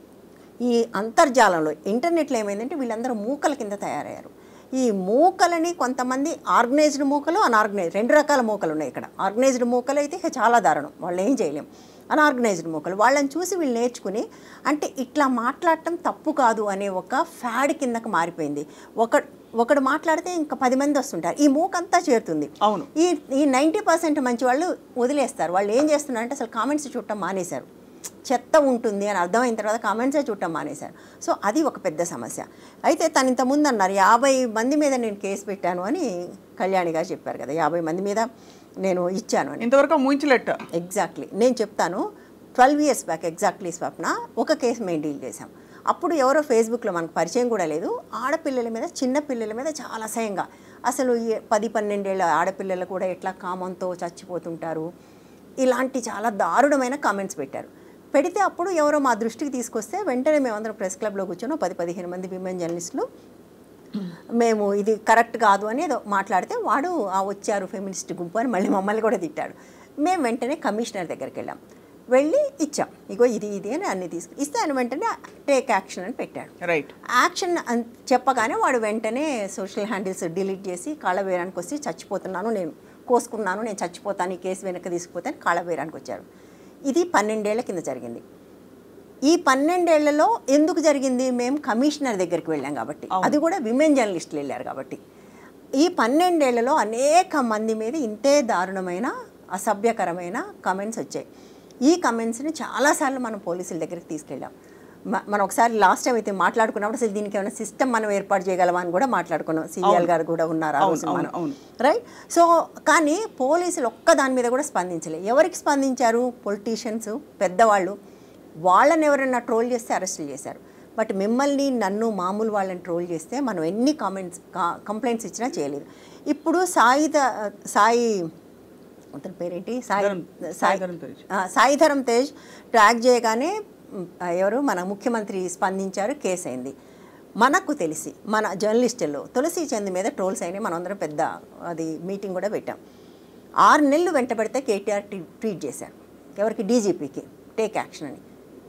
ఈ అంతర్జాలంలో ఇంటర్నెట్లో ఏమైందంటే వీళ్ళందరూ మూకల కింద తయారయ్యారు ఈ మూకలని కొంతమంది ఆర్గనైజ్డ్ మూకలు అన్ఆర్గనైజ్ రెండు రకాల మూకలు ఉన్నాయి ఇక్కడ ఆర్గనైజ్డ్ మూకలు అయితే ఇక చాలా దారుణం వాళ్ళు ఏం చేయలేం అన్ఆర్గనైజ్డ్ మూకలు వాళ్ళని చూసి వీళ్ళు నేర్చుకుని అంటే ఇట్లా మాట్లాడటం తప్పు కాదు అనే ఒక ఫ్యాడ్ కిందకు మారిపోయింది ఒక ఒకడు మాట్లాడితే ఇంకా పది మంది వస్తుంటారు ఈ మూకంతా చేరుతుంది అవును ఈ ఈ నైంటీ పర్సెంట్ మంచి వాళ్ళు వదిలేస్తారు వాళ్ళు ఏం చేస్తున్నారంటే అసలు కామెంట్స్ చూడటం మానేశారు చెత్త ఉంటుంది అని అర్థమైన తర్వాత కామెంట్సే చూడటం మానేశారు సో అది ఒక పెద్ద సమస్య అయితే తను ఇంతకుముందు అన్నారు యాభై మంది మీద నేను కేసు పెట్టాను అని కళ్యాణి గారు చెప్పారు కదా యాభై మంది మీద నేను ఇచ్చాను అని ఇంతవరకు మూయించలేట ఎగ్జాక్ట్లీ నేను చెప్తాను twelve years back exactly Swapna ఒక కేసు మేము డీల్ చేసాం అప్పుడు ఎవరో ఫేస్బుక్లో మనకు పరిచయం కూడా లేదు ఆడపిల్లల మీద చిన్న పిల్లల మీద చాలా అసహ్యంగా అసలు ఈ పది పన్నెండేళ్ళ ఆడపిల్లలు కూడా ఎట్లా కామంతో చచ్చిపోతుంటారు ఇలాంటి చాలా దారుణమైన కామెంట్స్ పెట్టారు పెడితే అప్పుడు ఎవరో మా దృష్టికి తీసుకొస్తే వెంటనే మేమందరం ప్రెస్ క్లబ్లో కూర్చొని ఓ పది పదిహేను మంది విమెన్ జర్నలిస్టులు మేము ఇది కరెక్ట్ కాదు అని ఏదో మాట్లాడితే వాడు ఆ వచ్చారు ఫెమినిస్ట్ గుంపు అని మళ్ళీ మమ్మల్ని కూడా తిట్టాడు మేము వెంటనే కమిషనర్ దగ్గరికి వెళ్ళాం వెళ్ళి ఇచ్చాం ఇగో ఇది ఇది అని అన్ని తీసుకు ఇస్తే ఆయన వెంటనే టేక్ యాక్షన్ అని పెట్టాడు రైట్ యాక్షన్ అన్- చెప్పగానే వాడు వెంటనే సోషల్ హ్యాండిల్స్ డిలీట్ చేసి కాళ్ళబేరానికి వచ్చి చచ్చిపోతున్నాను నేను కోసుకున్నాను నేను చచ్చిపోతాను ఈ కేసు వెనక్కి తీసుకుపోతాను కాళ్ళబేరానికి వచ్చారు ఇది పన్నెండేళ్ల కింద జరిగింది ఈ పన్నెండేళ్లలో ఎందుకు జరిగింది మేము కమిషనర్ దగ్గరికి వెళ్ళాం కాబట్టి అది కూడా విమెన్ జర్నలిస్టులు వెళ్ళారు కాబట్టి ఈ పన్నెండేళ్లలో అనేక మంది మీద ఇంతే దారుణమైన అసభ్యకరమైన కమెంట్స్ వచ్చాయి ఈ కమెంట్స్ని చాలాసార్లు మనం పోలీసుల దగ్గరికి తీసుకెళ్ళాం మ- మనం ఒకసారి లాస్ట్ టైం అయితే మాట్లాడుకున్నప్పుడు అసలు దీనికి ఏమైనా సిస్టమ్ మనం ఏర్పాటు చేయగలమా అని కూడా మాట్లాడుకున్నాం సివిఎల్ గారు కూడా ఉన్నారు ఆ అవును, రోజు అవును, మనం. అవును. రైట్ సో కానీ పోలీసులు ఒక్క దాని మీద కూడా స్పందించలేదు ఎవరికి స్పందించారు పొలిటీషియన్స్ పెద్దవాళ్ళు వాళ్ళని ఎవరైనా ట్రోల్ చేస్తే అరెస్టులు చేశారు బట్ మిమ్మల్ని నన్ను మామూలు వాళ్ళని ట్రోల్ చేస్తే మనం ఎన్ని కామెంట్స్ కంప్లైంట్స్ ఇచ్చినా చేయలేదు ఇప్పుడు సాయి ద- సాయి అతని పేరేంటి సాయి ధరమ్- సాయి ధరమ్ తేజ్. ఆ, సాయిధరం తేజ్ ట్రాక్ చేయగానే మ్, ఎవరు మన ముఖ్యమంత్రి స్పందించారు కేసు అయింది మనకు తెలిసి మన జర్నలిస్టుల్లో తులసి చంద్ మీద ట్రోల్స్ అయినాయి మనం అందరం పెద్ద అది మీటింగ్ కూడా పెట్టాం ఆరు నెలలు వెంటబడితే కేటీఆర్ ట్వీ- ట్వీట్ చేశారు ఎవరికి డీజీపీకి టేక్ యాక్షన్ అని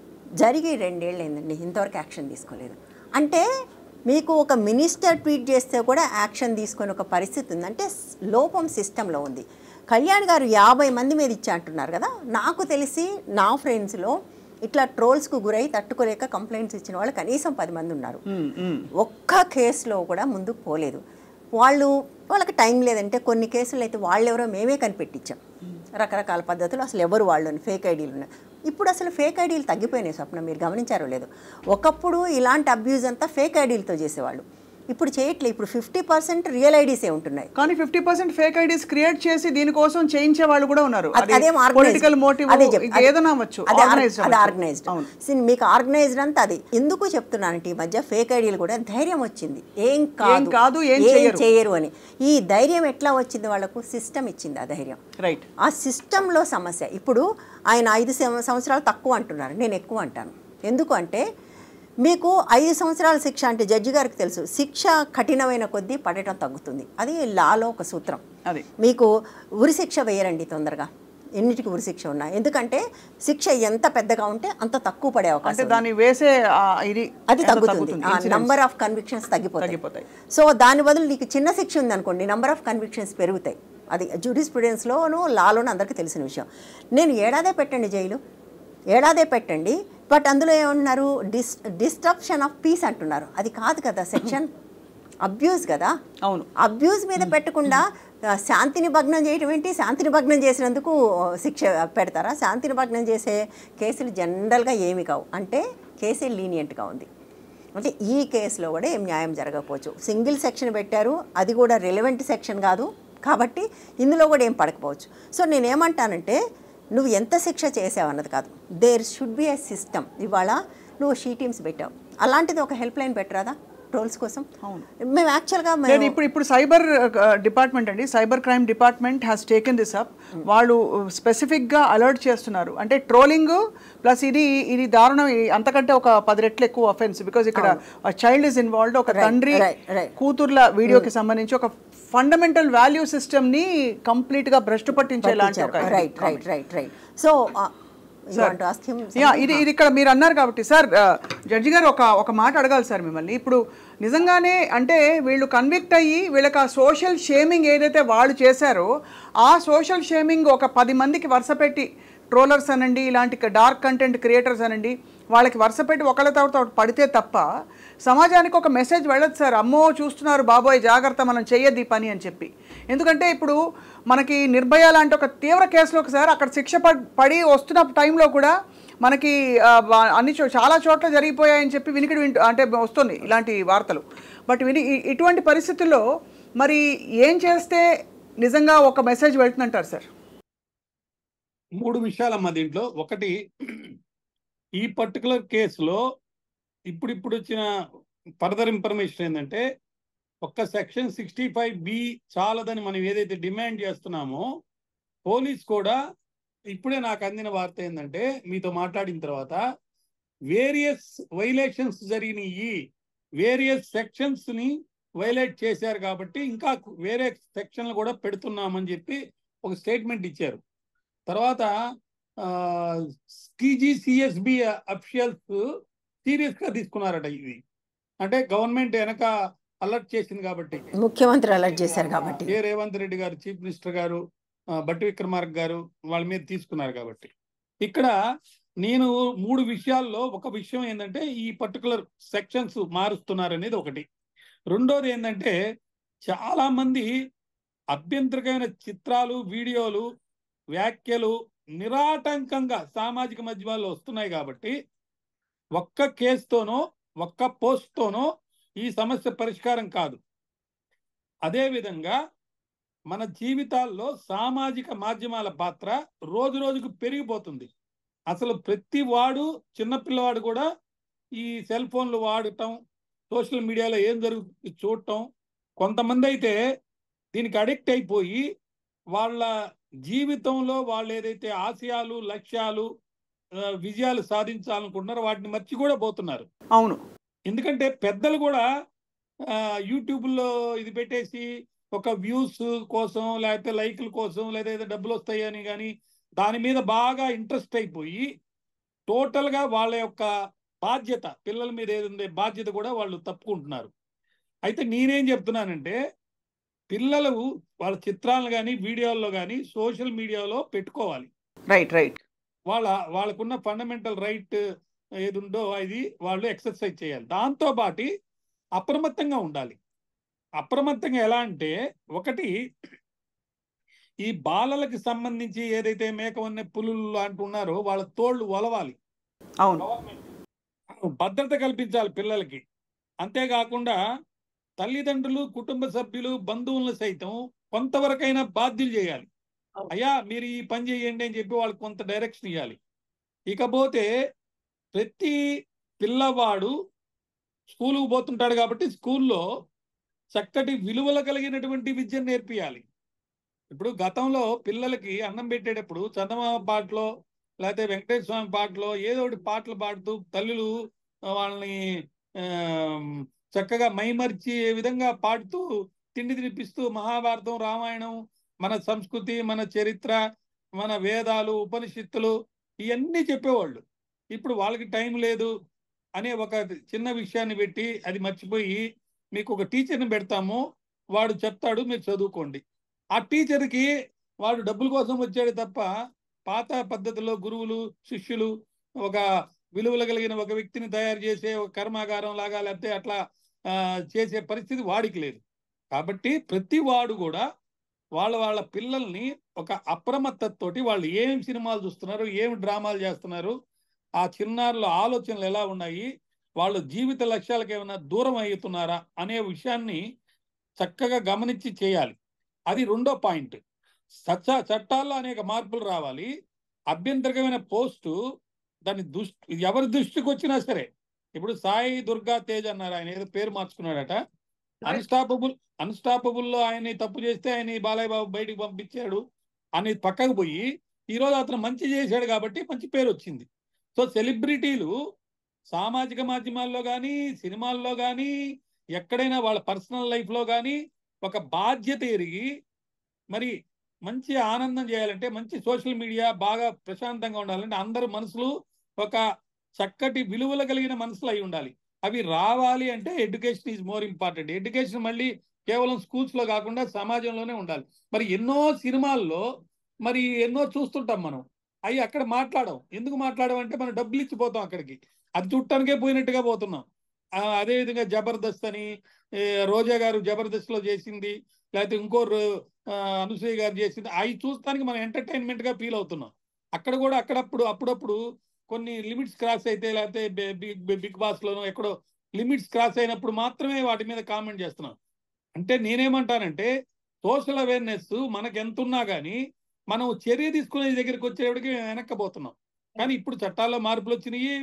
జరిగి రెండేళ్ళు అయిందండి ఇంతవరకు యాక్షన్ తీసుకోలేదు అంటే మీకు ఒక మినిస్టర్ ట్వీట్ చేస్తే కూడా యాక్షన్ తీసుకొని ఒక పరిస్థితి ఉంది అంటే స్- లోపం సిస్టంలో ఉంది కళ్యాణ్ గారు యాభై మంది మీద ఇచ్చా అంటున్నారు కదా నాకు తెలిసి నా ఫ్రెండ్స్లో ఇట్లా ట్రోల్స్కు గురై తట్టుకోలేక కంప్లైంట్స్ ఇచ్చిన వాళ్ళు కనీసం పది మంది ఉన్నారు ఉమ్, ఉమ్. ఒక్క కేసులో కూడా ముందుకు పోలేదు వాళ్ళు వాళ్ళకి టైం లేదంటే కొన్ని కేసులు అయితే వాళ్ళెవరో మేమే కనిపెట్టించాం రకరకాల పద్ధతులు అసలు ఎవరు వాళ్ళు ఫేక్ ఐడీలు ఉన్నాయి ఇప్పుడు అసలు ఫేక్ ఐడీలు తగ్గిపోయినాయి స్వప్న మీరు గమనించారో లేదు ఒకప్పుడు ఇలాంటి అబ్యూజ్ అంతా ఫేక్ ఐడీలతో చేసేవాళ్ళు ఇప్పుడు చేయట్లేదు ఇప్పుడు ఫిఫ్టీ పర్సెంట్ రియల్ ఐడీసే ఉంటున్నాయి కానీ fifty percent fake IDs create చేసి దీనికోసం చేయించే వాళ్ళు కూడా ఉన్నారు అది- అదేం organized. పొలిటికల్ మోటివ్ అదే చెప్- అది- ఏదైనా అవ్వచ్చు అది ఆర్- Organized అది అవ్వచ్చు. ఆర్గనైజ్డ్ అవును మీకు ఆర్గనైజ్డ్ అంతా అది ఎందుకు చెప్తున్నానంటే ఈ మధ్య ఫేక్ ఐడీలు కూడా ధైర్యం వచ్చింది ఏం కాదు కాదు, ఏం ఏం చేయరు. చేయరు అని ఈ ధైర్యం ఎట్లా వచ్చింది వాళ్ళకు సిస్టమ్ ఇచ్చింది ఆ ధైర్యం రైట్ ఆ సిస్టంలో సమస్య ఇప్పుడు ఆయన ఐదు సంవ- సంవత్సరాలు తక్కువ అంటున్నారు నేను ఎక్కువ అంటాను ఎందుకు అంటే మీకు ఐదు సంవత్సరాల శిక్ష అంటే జడ్జి గారికి తెలుసు శిక్ష కఠినమైన కొద్దీ పడటం తగ్గుతుంది అది లాలో ఒక సూత్రం అది మీకు ఉరి శిక్ష వేయరండి తొందరగా ఎన్నిటికి ఉరి శిక్ష ఉన్నా ఎందుకంటే శిక్ష ఎంత పెద్దగా ఉంటే అంత తక్కువ పడే అంటే అవకాశం ఉంది. దాన్ని వేసే ఆ, ఇది అది ఎంత తగ్గుతుంది Incidents. నంబర్ ఆఫ్ కన్విక్షన్స్ తగ్గిపోతాయి తగ్గిపోతాయి. సో దాని బదులు నీకు చిన్న శిక్ష ఉంది అనుకోండి నంబర్ ఆఫ్ కన్విక్షన్స్ పెరుగుతాయి అది జూడిస్ప్రుడెన్స్లోను లాలోను అందరికీ తెలిసిన విషయం నేను ఏడాదే పెట్టండి జైలు ఏడాదే పెట్టండి బట్ అందులో ఏమంటున్నారు డిస్ డిస్ట్రప్షన్ ఆఫ్ పీస్ అంటున్నారు అది కాదు కదా సెక్షన్ అబ్యూస్ కదా అవును అబ్యూస్ మీద పెట్టకుండా ఆ, శాంతిని భగ్నం చేయటం ఏంటి శాంతిని భగ్నం చేసినందుకు శిక్ష పెడతారా శాంతిని భగ్నం చేసే కేసులు జనరల్గా ఏమి కావు అంటే కేసే లీనియంట్గా ఉంది అంటే ఈ కేసులో కూడా ఏం న్యాయం జరగకపోవచ్చు సింగిల్ సెక్షన్ పెట్టారు అది కూడా రెలవెంట్ సెక్షన్ కాదు కాబట్టి ఇందులో కూడా ఏం పడకపోవచ్చు సో నేనేమంటానంటే నువ్వు ఎంత శిక్ష చేసావు అన్నది కాదు there should be a system ఇవాళ నువ్వు షీ టీమ్స్ పెట్టావు అలాంటిది ఒక హెల్ప్ లైన్ పెట్టరాదా ట్రోల్స్ కోసం అవును. మేము యాక్చువల్గా లేదు ఇప్పుడు ఇప్పుడు సైబర్ డిపార్ట్మెంట్ అండి cyber crime department has taken this up వాళ్ళు స్పెసిఫిక్ గా అలర్ట్ చేస్తున్నారు అంటే ట్రోలింగ్ ప్లస్ ఇది ఇది దారుణం ఇది అంతకంటే ఒక పది రెట్లు ఎక్కువ అఫెన్స్ బికాజ్ ఇక్కడ చైల్డ్ ఇస్ ఇన్వాల్వ్డ్ ఒక Right, తండ్రి right, right. కూతుర్ల వీడియోకి సంబంధించి ఒక ఫండమెంటల్ వాల్యూ సిస్టమ్ ని కంప్లీట్ గా భ్రష్టు పట్టించే లాంటి ఒక right right right right so ask him yeah ఇది ఇది ఇక్కడ మీరు అన్నారు కాబట్టి సార్ ఆ, జడ్జి గారు ఒక ఒక మాట అడగాలి సార్ మిమ్మల్ని ఇప్పుడు నిజంగానే అంటే వీళ్ళు కన్విక్ట్ అయ్యి వీళ్ళకి ఆ సోషల్ షేమింగ్ ఏదైతే వాళ్ళు చేశారో ఆ సోషల్ షేమింగ్ ఒక పది మందికి వరుస పెట్టి ట్రోలర్స్ అనండి ఇలాంటి డార్క్ కంటెంట్ క్రియేటర్స్ అనండి వాళ్ళకి వరుస పెట్టి ఒకళ్ళ తర్వాత ఒకటి పడితే తప్ప సమాజానికి ఒక మెసేజ్ వెళ్ళదు సార్ అమ్మో చూస్తున్నారు బాబోయ్ జాగ్రత్త మనం చెయ్యద్దు ఈ పని అని చెప్పి ఎందుకంటే ఇప్పుడు మనకి నిర్భయ లాంటి ఒక తీవ్ర కేసులోకి సార్ అక్కడ శిక్ష పడ్- పడి వస్తున్న టైంలో కూడా మనకి ఆ, వా- అన్ని చో చాలా చోట్ల జరిగిపోయాయని చెప్పి వినికిడి వింటూ అంటే వస్తుంది ఇలాంటి వార్తలు బట్ విని ఇ- ఇటువంటి పరిస్థితుల్లో మరి ఏం చేస్తే నిజంగా ఒక మెసేజ్ వెళ్తుందంటారు సార్ మూడు విషయాలమ్మా దీంట్లో ఒకటి ఈ పర్టికులర్ కేసులో ఇప్పుడు ఇప్పుడు వచ్చిన ఫర్దర్ ఇన్ఫర్మేషన్ ఏంటంటే ఒక్క సెక్షన్ సిక్స్టీ ఫైవ్ బి చాలదని మనం ఏదైతే డిమాండ్ చేస్తున్నామో పోలీస్ కూడా ఇప్పుడే నాకు అందిన వార్త ఏంటంటే మీతో మాట్లాడిన తర్వాత వేరియస్ వైలేషన్స్ జరిగినాయి వేరియస్ సెక్షన్స్ ని వైలేట్ చేశారు కాబట్టి ఇంకా వేరే సెక్షన్లు కూడా పెడుతున్నామని చెప్పి ఒక స్టేట్మెంట్ ఇచ్చారు తర్వాత టీజీసీఎస్బి అఫిషియల్స్ సీరియస్ గా తీసుకున్నారట ఇది అంటే గవర్నమెంట్ వెనక అలర్ట్ చేసింది కాబట్టి ముఖ్యమంత్రి అలర్ట్ చేశారు కాబట్టి ఏ రేవంత్ రెడ్డి గారు చీఫ్ మినిస్టర్ గారు ఆ, బట్టి విక్రమార్క గారు వాళ్ళ మీద తీసుకున్నారు కాబట్టి ఇక్కడ నేను మూడు విషయాల్లో ఒక విషయం ఏంటంటే ఈ పర్టికులర్ సెక్షన్స్ మారుస్తున్నారు అనేది ఒకటి రెండోది ఏంటంటే చాలా మంది అభ్యంతరకమైన చిత్రాలు వీడియోలు వ్యాఖ్యలు నిరాటంకంగా సామాజిక మాధ్యమాల్లో వస్తున్నాయి కాబట్టి ఒక్క కేసుతోనో ఒక్క పోస్ట్తోనో ఈ సమస్య పరిష్కారం కాదు అదేవిధంగా మన జీవితాల్లో సామాజిక మాధ్యమాల పాత్ర రోజు రోజుకు పెరిగిపోతుంది అసలు ప్రతి వాడు చిన్నపిల్లవాడు కూడా ఈ సెల్ ఫోన్లు వాడటం సోషల్ మీడియాలో ఏం జరుగుతుంది చూడటం కొంతమంది అయితే దీనికి అడిక్ట్ అయిపోయి వాళ్ళ జీవితంలో వాళ్ళు ఏదైతే ఆశయాలు లక్ష్యాలు ఆ, విజయాలు సాధించాలనుకుంటున్నారో వాటిని మర్చి కూడా పోతున్నారు అవును ఎందుకంటే పెద్దలు కూడా ఆ, యూట్యూబ్లో ఇది పెట్టేసి ఒక వ్యూస్ కోసం లేకపోతే లైక్ల కోసం లేదా ఏదో డబ్బులు వస్తాయని కానీ దాని మీద బాగా ఇంట్రెస్ట్ అయిపోయి టోటల్గా వాళ్ళ యొక్క బాధ్యత పిల్లల మీద ఏది బాధ్యత కూడా వాళ్ళు తప్పుకుంటున్నారు అయితే నేనేం చెప్తున్నానంటే పిల్లలు వాళ్ళ చిత్రాలను కానీ వీడియోల్లో కానీ సోషల్ మీడియాలో పెట్టుకోవాలి రైట్ రైట్ వాళ్ళ వాళ్ళకున్న ఫండమెంటల్ రైట్ ఏది ఉందో అది వాళ్ళు ఎక్సర్సైజ్ చేయాలి దాంతో పాటు అప్రమత్తంగా ఉండాలి అప్రమత్తంగా ఎలా అంటే ఒకటి ఈ బాలలకు సంబంధించి ఏదైతే మేకవన్నె పులులు లాంటి ఉన్నారో వాళ్ళ తోళ్ళు ఒలవాలి అవును భద్రత కల్పించాలి పిల్లలకి అంతేకాకుండా తల్లిదండ్రులు కుటుంబ సభ్యులు బంధువులను సైతం కొంతవరకైనా బాధ్యులు చేయాలి అయ్యా మీరు ఈ పని చేయండి అని చెప్పి వాళ్ళకి కొంత డైరెక్షన్ ఇవ్వాలి ఇకపోతే ప్రతి పిల్లవాడు స్కూలుకు పోతుంటాడు కాబట్టి స్కూల్లో చక్కటి విలువలు కలిగినటువంటి విద్యను నేర్పియాలి ఇప్పుడు గతంలో పిల్లలకి అన్నం పెట్టేటప్పుడు చందమామ పాటలో లేకపోతే వెంకటేశ్వర స్వామి పాటలో ఏదో ఒకటి పాటలు పాడుతూ తల్లులు వాళ్ళని ఆ, చక్కగా మైమర్చి ఏ విధంగా పాడుతూ తిండి తినిపిస్తూ మహాభారతం రామాయణం మన సంస్కృతి మన చరిత్ర మన వేదాలు ఉపనిషత్తులు ఇవన్నీ చెప్పేవాళ్ళు ఇప్పుడు వాళ్ళకి టైం లేదు అనే ఒక చిన్న విషయాన్ని పెట్టి అది మర్చిపోయి మీకు ఒక టీచర్ని పెడతాము వాడు చెప్తాడు మీరు చదువుకోండి ఆ టీచర్కి వాడు డబ్బుల కోసం వచ్చాడు తప్ప పాత పద్ధతిలో గురువులు శిష్యులు ఒక విలువలు కలిగిన ఒక వ్యక్తిని తయారు చేసే ఒక కర్మాగారం లాగా లేకపోతే అట్లా ఆ, చేసే పరిస్థితి వాడికి లేదు కాబట్టి ప్రతి వాడు కూడా వాళ్ళ వాళ్ళ పిల్లల్ని ఒక అప్రమత్తతోటి వాళ్ళు ఏం సినిమాలు చూస్తున్నారు ఏం డ్రామాలు చేస్తున్నారు ఆ చిన్నారుల ఆలోచనలు ఎలా ఉన్నాయి వాళ్ళు జీవిత లక్ష్యాలకు ఏమైనా దూరం అవుతున్నారా అనే విషయాన్ని చక్కగా గమనించి చేయాలి అది రెండో పాయింట్ చట్ట చట్టాల్లో అనేక మార్పులు రావాలి అభ్యంతరకమైన పోస్టు దాని దృష్టి ఎవరి దృష్టికి వచ్చినా సరే ఇప్పుడు సాయి దుర్గా తేజ్ అన్నారు ఆయన ఏదో పేరు మార్చుకున్నాడట అన్స్టాపబుల్ అన్స్టాపబుల్ లో ఆయన తప్పు చేస్తే ఆయన బాలయ్య బాబు బయటికి పంపించాడు అని పక్కకు పోయి ఈ రోజు అతను మంచి చేశాడు కాబట్టి మంచి పేరు వచ్చింది సో సెలబ్రిటీలు సామాజిక మాధ్యమాల్లో కానీ సినిమాల్లో కానీ ఎక్కడైనా వాళ్ళ పర్సనల్ లైఫ్లో కానీ ఒక బాధ్యత ఎరిగి మరి మంచి ఆనందం చేయాలంటే మంచి సోషల్ మీడియా బాగా ప్రశాంతంగా ఉండాలంటే అందరు మనసులు ఒక చక్కటి విలువలు కలిగిన మనసులు అయి ఉండాలి అవి రావాలి అంటే education is more important education మళ్ళీ కేవలం స్కూల్స్ లో కాకుండా సమాజంలోనే ఉండాలి మరి ఎన్నో సినిమాల్లో మరి ఎన్నో చూస్తుంటాం మనం అవి అక్కడ మాట్లాడం ఎందుకు మాట్లాడడం అంటే మనం డబ్బులు ఇచ్చిపోతాం అక్కడికి అది చూడటానికే పోయినట్టుగా పోతున్నాం ఆ, అదే విధంగా జబర్దస్త్ అని ఏ, రోజా గారు జబర్దస్త్ లో చేసింది లేకపోతే ఇంకో రో- ఆ, అనసూయ గారు చేసింది అవి చూస్తానికి మనం ఎంటర్టైన్మెంట్ గా ఫీల్ అవుతున్నాం అక్కడ కూడా అక్కడప్పుడు అప్పుడప్పుడు కొన్ని లిమిట్స్ క్రాస్ అయితే లేకపోతే బి- బిగ్ బిగ్ బాస్ లోనో ఎక్కడో లిమిట్స్ క్రాస్ అయినప్పుడు మాత్రమే వాటి మీద కామెంట్ చేస్తున్నాం అంటే నేనేమంటానంటే సోషల్ అవేర్నెస్ మనకు ఎంత ఉన్నా కానీ మనం చర్య తీసుకునే దగ్గరికి వచ్చేటికి మేము వెనక్కపోతున్నాం కానీ ఇప్పుడు చట్టాల్లో మార్పులు వచ్చినాయి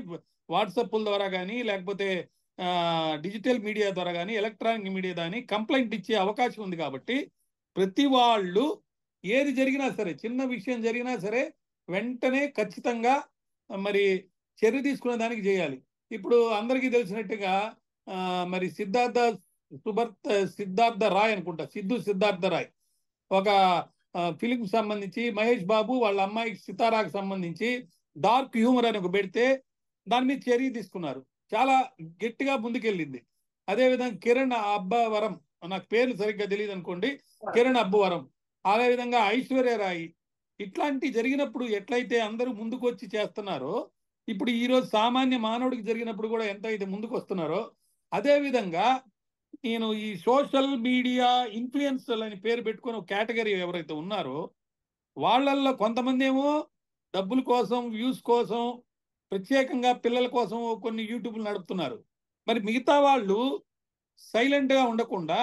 వాట్సాప్ల ద్వారా కానీ లేకపోతే ఆ, డిజిటల్ మీడియా ద్వారా కానీ ఎలక్ట్రానిక్ మీడియా కానీ కంప్లైంట్ ఇచ్చే అవకాశం ఉంది కాబట్టి ప్రతి వాళ్ళు ఏది జరిగినా సరే చిన్న విషయం జరిగినా సరే వెంటనే ఖచ్చితంగా మరి చర్య తీసుకునే దానికి చేయాలి ఇప్పుడు అందరికీ తెలిసినట్టుగా ఆ, మరి సిద్ధార్థ సుభర్త సిద్ధార్థ రాయ్ అనుకుంటా సిద్ధు సిద్ధార్థ రాయ్ ఒక ఫిలిం సంబంధించి మహేష్ బాబు వాళ్ళ అమ్మాయి సితారాకు సంబంధించి డార్క్ హ్యూమర్ అని ఒక పెడితే దాని మీద చర్య తీసుకున్నారు చాలా గట్టిగా ముందుకెళ్ళింది అదేవిధంగా కిరణ్ అబ్బవరం నాకు పేర్లు సరిగ్గా తెలియదు అనుకోండి కిరణ్ అబ్బవరం అదేవిధంగా ఐశ్వర్య రాయ్ ఇట్లాంటి జరిగినప్పుడు ఎట్లయితే అందరూ ముందుకు వచ్చి చేస్తున్నారో ఇప్పుడు ఈ రోజు సామాన్య మానవుడికి జరిగినప్పుడు కూడా ఎంత అయితే ముందుకు వస్తున్నారో అదే విధంగా నేను ఈ సోషల్ మీడియా ఇన్ఫ్లుయెన్సర్ అని పేరు పెట్టుకుని ఒక కేటగిరీ ఎవరైతే ఉన్నారో వాళ్ళల్లో కొంతమంది ఏమో డబ్బుల కోసం వ్యూస్ కోసం ప్రత్యేకంగా పిల్లల కోసం కొన్ని యూట్యూబ్లు నడుపుతున్నారు మరి మిగతా వాళ్ళు సైలెంట్ గా ఉండకుండా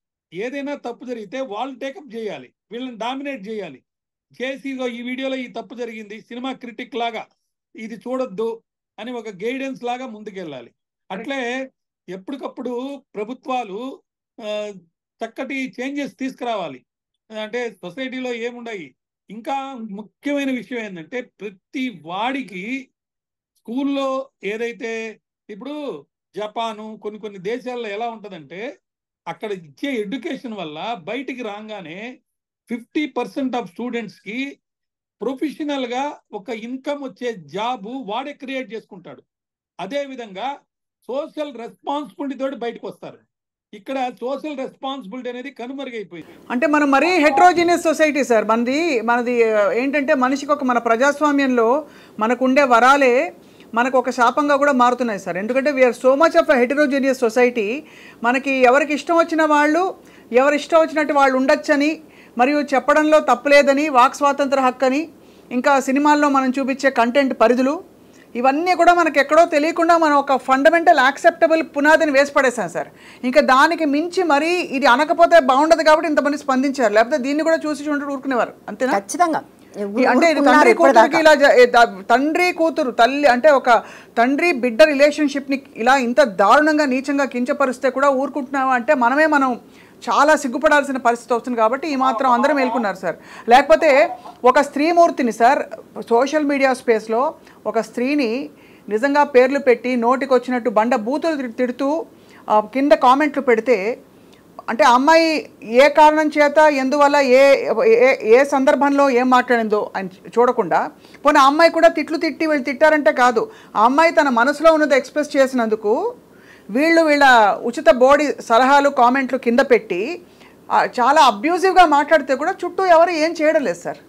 ఏదైనా తప్పు జరిగితే వాళ్ళు టేకప్ చేయాలి వీళ్ళని డామినేట్ చేయాలి చేసి ఇగో ఈ వీడియోలో ఈ తప్పు జరిగింది సినిమా క్రిటిక్ లాగా ఇది చూడొద్దు అని ఒక గైడెన్స్ లాగా ముందుకెళ్ళాలి అట్లే ఎప్పటికప్పుడు ప్రభుత్వాలు ఆ, చక్కటి చేంజెస్ తీసుకురావాలి అంటే సొసైటీలో ఏముండయి ఇంకా ముఖ్యమైన విషయం ఏంటంటే ప్రతి వాడికి స్కూల్లో ఏదైతే ఇప్పుడు జపాను కొన్ని కొన్ని దేశాల్లో ఎలా ఉంటుందంటే అక్కడ ఇచ్చే ఎడ్యుకేషన్ వల్ల బయటికి రాగానే ఫిఫ్టీ పర్సెంట్ ఆఫ్ స్టూడెంట్స్కి ప్రొఫెషనల్గా ఒక ఇన్కమ్ వచ్చే జాబు వాడే క్రియేట్ చేసుకుంటాడు అదే విధంగా సోషల్ రెస్పాన్సిబిలిటీ తోటి బయటకు వస్తారు ఇక్కడ సోషల్ రెస్పాన్సిబిలిటీ అనేది కనుమరుగైపోయింది అంటే మనం మరీ హెట్రోజీనియస్ సొసైటీ సార్ మనది మనది ఆ, ఏంటంటే మనిషికి ఒక మన ప్రజాస్వామ్యంలో మనకు ఉండే వరాలే మనకు ఒక శాపంగా కూడా మారుతున్నాయి సార్ ఎందుకంటే we're so much of heterogeneous society మనకి ఎవరికి ఇష్టం వచ్చిన వాళ్ళు ఎవరి ఇష్టం వచ్చినట్టు వాళ్ళు ఉండొచ్చని మరియు చెప్పడంలో తప్పులేదని వాక్ స్వాతంత్ర హక్కు అని ఇంకా సినిమాల్లో మనం చూపించే కంటెంట్ పరిధులు ఇవన్నీ కూడా మనకి ఎక్కడో తెలియకుండా మనం ఒక ఫండమెంటల్ యాక్సెప్టబుల్ పునాదిని వేసి పడేసాం సార్ ఇంకా దానికి మించి మరీ ఇది అనకపోతే బాగుండదు కాబట్టి ఇంతమంది స్పందించారు లేకపోతే దీన్ని కూడా చూసి చూంటూ ఊరుకునేవారు అంతేనా ఖచ్చితంగా ఈ- అంటే ఇది ఊరుకున్నారు తండ్రి ఇప్పటిదాకా. కూతురికి ఇలా జ- ఏ ద- తండ్రి కూతురు తల్లి అంటే ఒక తండ్రి బిడ్డ రిలేషన్షిప్ని ఇలా ఇంత దారుణంగా నీచంగా కించపరిస్తే కూడా ఊరుకుంటున్నావా అంటే మనమే మనం చాలా సిగ్గుపడాల్సిన పరిస్థితి వస్తుంది కాబట్టి ఈ మాత్రం అందరం మేల్కొన్నారు సార్ లేకపోతే ఒక స్త్రీమూర్తిని సార్ సోషల్ మీడియా స్పేస్లో ఒక స్త్రీని నిజంగా పేర్లు పెట్టి నోటికి వచ్చినట్టు బండ బూతులు తిడు- తిడుతూ ఆ, కింద కామెంట్లు పెడితే అంటే ఆ అమ్మాయి ఏ కారణం చేత ఎందువల్ల ఏ ఏ ఏ సందర్భంలో ఏం మాట్లాడిందో అని చూడకుండా పోనీ ఆ అమ్మాయి కూడా తిట్లు తిట్టి వీళ్ళు తిట్టారంటే కాదు ఆ అమ్మాయి తన మనసులో ఉన్నది ఎక్స్ప్రెస్ చేసినందుకు వీళ్ళు వీళ్ళ ఉచిత బోడీ సలహాలు కామెంట్లు కింద పెట్టి ఆ, చాలా అబ్యూజివ్గా మాట్లాడితే కూడా చుట్టూ ఎవరు ఏం చేయడం లేదు సార్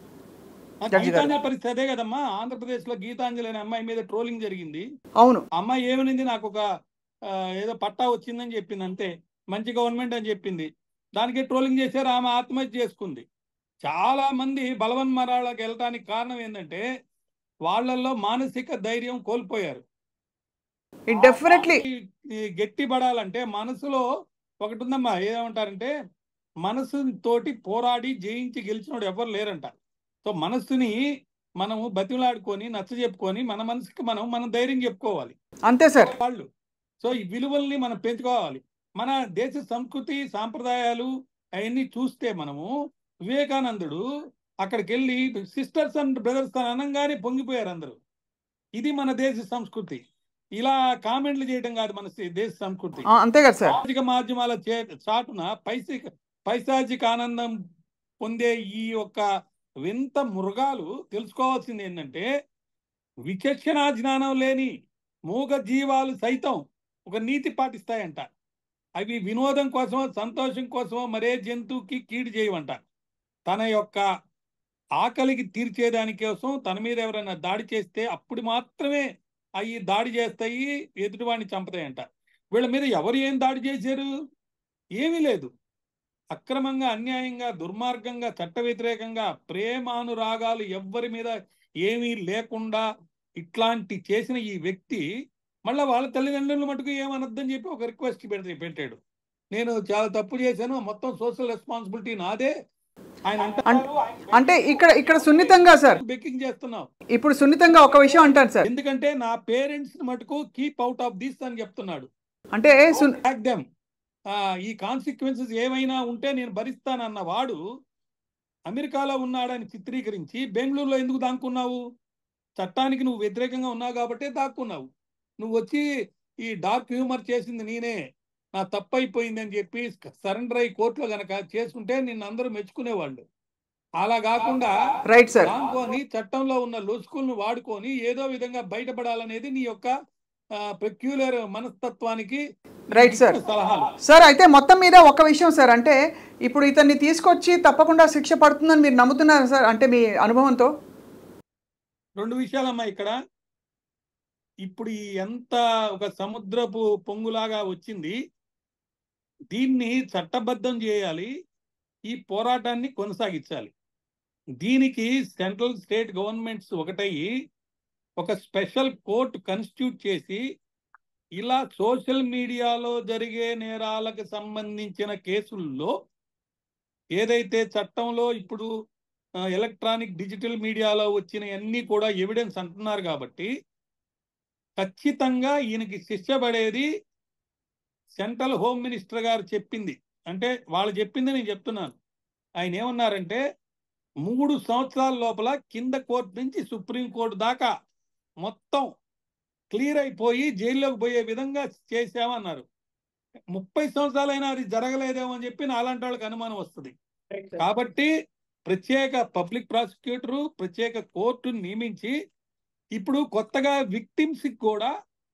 ఆ జడ్జి గారు. గీతాంజలి పరిస్థితి అదే కదమ్మా ఆంధ్రప్రదేశ్ లో గీతాంజలి అనే అమ్మాయి మీద ట్రోలింగ్ జరిగింది అవును ఆ అమ్మాయి ఏమనింది నాకు ఒక ఆ, ఏదో పట్టా వచ్చిందని చెప్పింది అంతే మంచి గవర్నమెంట్ అని చెప్పింది దానికి ట్రోలింగ్ చేశారు ఆమె ఆత్మహత్య చేసుకుంది చాలా మంది బలవన్మరాళ్ళకి వెళ్ళటానికి కారణం ఏంటంటే వాళ్ళల్లో మానసిక ధైర్యం కోల్పోయారు ఇట్ డెఫినెట్లీ ఈ గట్టి పడాలంటే మనసులో ఒకటి ఉందమ్మా ఏమంటారంటే మనసు తోటి పోరాడి జయించి గెలిచినోడు ఎవరు లేరంట సో మనస్సుని మనము బతిలాడుకొని నచ్చ చెప్పుకొని మన మనసుకి మనం మనం ధైర్యం చెప్పుకోవాలి అంతే సార్ వాళ్ళు సో ఈ విలువల్ని మనం పెంచుకోవాలి మన దేశ సంస్కృతి సాంప్రదాయాలు అవన్నీ చూస్తే మనము వివేకానందుడు అక్కడికి వెళ్ళి సిస్టర్స్ అండ్ బ్రదర్స్ అని అనగానే పొంగిపోయారు అందరూ ఇది మన దేశ సంస్కృతి ఇలా కామెంట్లు చేయడం కాదు మన దేశ సంస్కృతి ఆ, అంతే కదా సార్ సామాజిక మాధ్యమాల చే చాటున పైసిక పైశాచిక ఆనందం పొందే ఈ యొక్క వింత మృగాలు తెలుసుకోవాల్సింది ఏంటంటే విచక్షణ జ్ఞానం లేని మూగ జీవాలు సైతం ఒక నీతి పాటిస్తాయంట అవి వినోదం కోసమో సంతోషం కోసమో మరే జంతువుకి కీడు చేయవంట తన యొక్క ఆకలికి తీర్చేదాని కోసం తన మీద ఎవరైనా దాడి చేస్తే అప్పుడు మాత్రమే అవి దాడి చేస్తాయి ఎదుటివాడిని చంపుతాయంట వీళ్ళ మీద ఎవరు ఏం దాడి చేశారు ఏమీ లేదు అక్రమంగా అన్యాయంగా దుర్మార్గంగా చట్ట వ్యతిరేకంగా ప్రేమానురాగాలు ఎవ్వరి మీద ఏమీ లేకుండా ఇట్లాంటి చేసిన ఈ వ్యక్తి మళ్ళీ వాళ్ళ తల్లిదండ్రులు మటుకు ఏమనొద్దని చెప్పి ఒక రిక్వెస్ట్ పెడితే పెట్టాడు నేను చాలా తప్పు చేశాను మొత్తం సోషల్ రెస్పాన్సిబిలిటీ నాదే ఆయన అం- అంటారు అంటే ఇక్కడ ఇక్కడ సున్నితంగా సార్ బెక్కింగ్ చేస్తున్నావు ఇప్పుడు సున్నితంగా ఒక విషయం అంటారు సార్ ఎందుకంటే నా పేరెంట్స్ మటుకు కీప్ అవుట్ ఆఫ్ దిస్ అని చెప్తున్నాడు అంటే సున్- Back them. ఆ, ఈ కాన్సిక్వెన్సెస్ ఏమైనా ఉంటే నేను భరిస్తానన్న వాడు అమెరికాలో ఉన్నాడని చిత్రీకరించి బెంగళూరులో ఎందుకు దాక్కున్నావు చట్టానికి నువ్వు వ్యతిరేకంగా ఉన్నావు కాబట్టే దాక్కున్నావు నువ్వు వచ్చి ఈ డార్క్ హ్యూమర్ చేసింది నేనే నా తప్పు అయిపోయింది అని చెప్పి సరెండర్ అయ్యి కోర్టులో గనక చేసుకుంటే నిన్ను అందరూ మెచ్చుకునేవాళ్ళు అలా కాకుండా రైట్ సార్ దాంట్లోని చట్టంలో ఉన్న లొసుకులను వాడుకొని ఏదో విధంగా బయటపడాలనేది నీ యొక్క పెక్యులర్ మనస్తత్వానికి Right, sir. ఇచ్చిన సలహాలు సార్ అయితే మొత్తం మీద ఒక విషయం సార్ అంటే ఇప్పుడు ఇతన్ని తీసుకొచ్చి తప్పకుండా శిక్ష పడుతుందని మీరు నమ్ముతున్నారు సార్ అంటే మీ అనుభవంతో రెండు విషయాలమ్మా ఇక్కడ ఇప్పుడు ఈ ఎంత ఒక సముద్రపు పొంగులాగా వచ్చింది దీన్ని చట్టబద్ధం చేయాలి ఈ పోరాటాన్ని కొనసాగించాలి దీనికి సెంట్రల్ స్టేట్ గవర్నమెంట్స్ ఒకటయ్యి ఒక స్పెషల్ కోర్టు కన్స్టిట్యూట్ చేసి ఇలా సోషల్ మీడియాలో జరిగే నేరాలకు సంబంధించిన కేసుల్లో ఏదైతే చట్టంలో ఇప్పుడు ఆ, ఎలక్ట్రానిక్ డిజిటల్ మీడియాలో వచ్చిన అన్ని కూడా ఎవిడెన్స్ అంటున్నారు కాబట్టి ఖచ్చితంగా ఈయనకి శిక్ష పడేది సెంట్రల్ హోమ్ మినిస్టర్ గారు చెప్పింది అంటే వాళ్ళు చెప్పింది నేను చెప్తున్నాను ఆయన ఏమన్నారంటే మూడు సంవత్సరాల లోపల కింద కోర్టు నుంచి సుప్రీం కోర్టు దాకా మొత్తం క్లియర్ అయిపోయి జైల్లోకి పోయే విధంగా చేసామన్నారు ముప్పై సంవత్సరాలైనా అది జరగలేదేమో అని చెప్పి నా అలాంటి వాళ్ళకి అనుమానం వస్తుంది కాబట్టి ప్రత్యేక పబ్లిక్ ప్రాసిక్యూటరు ప్రత్యేక కోర్టు నియమించి ఇప్పుడు కొత్తగా విక్టిమ్స్ కూడా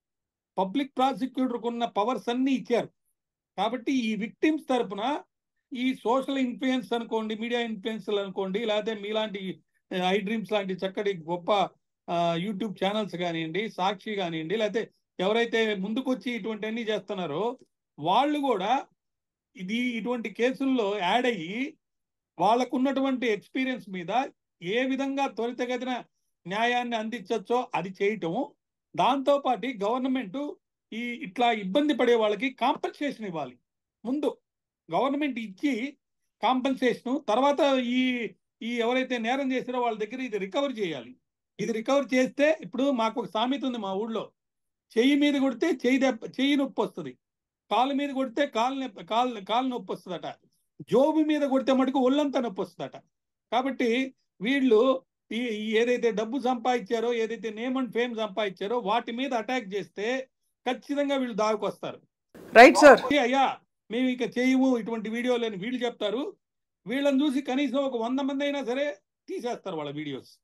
పబ్లిక్ ప్రాసిక్యూటర్కు ఉన్న పవర్స్ అన్ని ఇచ్చారు కాబట్టి ఈ విక్టిమ్స్ తరపున ఈ సోషల్ ఇన్ఫ్లుయెన్స్ అనుకోండి మీడియా ఇన్ఫ్లుయెన్స్లు అనుకోండి లేకపోతే మీలాంటి ఐ డ్రీమ్స్ లాంటి చక్కటి గొప్ప ఆ, యూట్యూబ్ ఛానల్స్ కానివ్వండి సాక్షి కానివ్వండి లేకపోతే ఎవరైతే ముందుకొచ్చి ఇటువంటి అన్ని చేస్తున్నారో వాళ్ళు కూడా ఇది ఇటువంటి కేసుల్లో యాడ్ అయ్యి వాళ్ళకు ఉన్నటువంటి ఎక్స్పీరియన్స్ మీద ఏ విధంగా త్వరితగతిన న్యాయాన్ని అందించవచ్చో అది చేయటం దాంతో పాటు గవర్నమెంట్ ఈ ఇట్లా ఇబ్బంది పడే వాళ్ళకి కాంపన్సేషన్ ఇవ్వాలి ముందు గవర్నమెంట్ ఇచ్చి కాంపన్సేషన్ తర్వాత ఈ ఈ ఎవరైతే నేరం చేసారో వాళ్ళ దగ్గర ఇది రికవర్ చేయాలి ఇది రికవర్ చేస్తే ఇప్పుడు మాకు ఒక సామెత ఉంది మా ఊళ్ళో చెయ్యి మీద కొడితే చెయ్యి దెబ్బ చెయ్యి నొప్పి వస్తుంది కాలు మీద కొడితే కాలు నొప్పి కాలు కాలు నొప్పి వస్తుందట జోబు మీద కొడితే మటుకు ఒళ్ళంతా నొప్పి వస్తుందట కాబట్టి వీళ్ళు ఈ ఈ ఏదైతే డబ్బు సంపాదించారో ఏదైతే నేమ్ అండ్ ఫేమ్ సంపాదించారో వాటి మీద అటాక్ చేస్తే ఖచ్చితంగా వీళ్ళు దాగుకొస్తారు రైట్ సార్ "ఏ అయ్యా మేము ఇక చేయము ఇటువంటి వీడియోలు అని వీళ్ళు చెప్తారు వీళ్ళని చూసి కనీసం ఒక వంద మంది అయినా సరే తీసేస్తారు వాళ్ళ వీడియోస్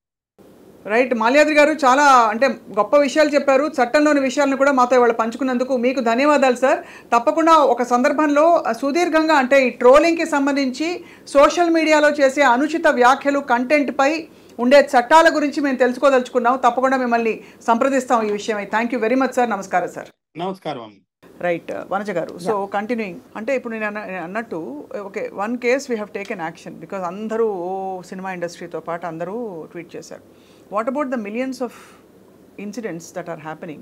రైట్ మాల్యాద్రి గారు చాలా అంటే గొప్ప విషయాలు చెప్పారు చట్టంలోని విషయాలను కూడా మాతో ఇవాళ పంచుకున్నందుకు మీకు ధన్యవాదాలు సార్ తప్పకుండా ఒక సందర్భంలో ఆ, సుదీర్ఘంగా అంటే ఈ ట్రోలింగ్కి సంబంధించి సోషల్ మీడియాలో చేసే అనుచిత వ్యాఖ్యలు కంటెంట్పై ఉండే చట్టాల గురించి మేము తెలుసుకోదలుచుకున్నాం తప్పకుండా మిమ్మల్ని సంప్రదిస్తాం ఈ విషయమై thank you very much sir నమస్కారం సార్ నమస్కారం అమ్మ రైట్ వనజ గారు సో కంటిన్యూయింగ్ అంటే ఇప్పుడు నేను అన్న- నేను అన్నట్టు okay one case we have taken action because అందరూ ఓ సినిమా ఇండస్ట్రీతో పాటు అందరూ ట్వీట్ చేశారు what about the millions of incidents that are happening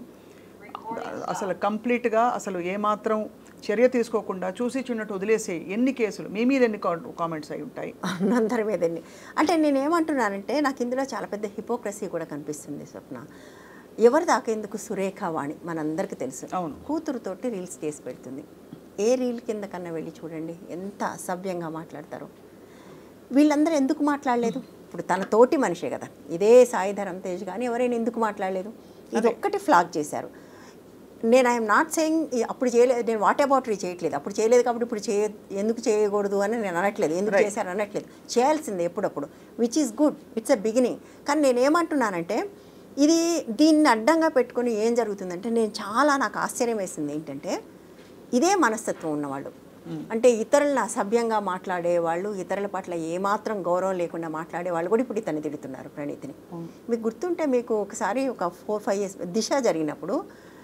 అసలు కంప్లీట్గా అసలు ఏమాత్రం చర్య తీసుకోకుండా చూసి చిన్నట్టు వదిలేసే ఎన్ని కేసులు మీ మీద ఎన్ని కామెంట్స్ అయి ఉంటాయి అందరి మీద ఎన్ని అంటే నేను ఏమంటున్నానంటే నాకు ఇందులో చాలా పెద్ద హిపోక్రసీ కూడా కనిపిస్తుంది స్వప్న ఎవరి దాకా ఎందుకు సురేఖ వాణి మనందరికీ తెలుసు అవును. కూతురుతోటి రీల్స్ చేసి పెడుతుంది ఏ రీల్ కింద కన్నా వెళ్ళి చూడండి ఎంత అసభ్యంగా మాట్లాడతారో వీళ్ళందరూ ఎందుకు మాట్లాడలేదు ఇప్పుడు తన తోటి మనిషే కదా ఇదే సాయిధరం తేజ్ కానీ ఎవరైనా ఎందుకు మాట్లాడలేదు ఇది ఒక్కటి ఫ్లాగ్ చేశారు నేను ఐఎమ్ నాట్ సెయింగ్ అప్పుడు చేయలేదు నేను వాట్ అబౌట్ చేయట్లేదు అప్పుడు చేయలేదు కాబట్టి ఇప్పుడు చేయ ఎందుకు చేయకూడదు అని నేను అనట్లేదు ఎందుకు Right. చేశారు అనట్లేదు చేయాల్సిందే ఎప్పుడప్పుడు which is good it's a beginning కానీ నేను ఏమంటున్నానంటే ఇది దీన్ని అడ్డంగా పెట్టుకొని ఏం జరుగుతుందంటే నేను చాలా నాకు ఆశ్చర్యం వేసింది ఏంటంటే ఇదే మనస్తత్వం ఉన్నవాళ్ళు అంటే ఇతరులను అసభ్యంగా మాట్లాడే వాళ్ళు ఇతరుల పట్ల ఏమాత్రం గౌరవం లేకుండా మాట్లాడే వాళ్ళు కూడా ఇప్పుడు ఇతన్ని తిడుతున్నారు ప్రణీతిని మీకు గుర్తుంటే మీకు ఒకసారి ఒక ఫోర్ ఫైవ్ ఇయర్స్ దిశ జరిగినప్పుడు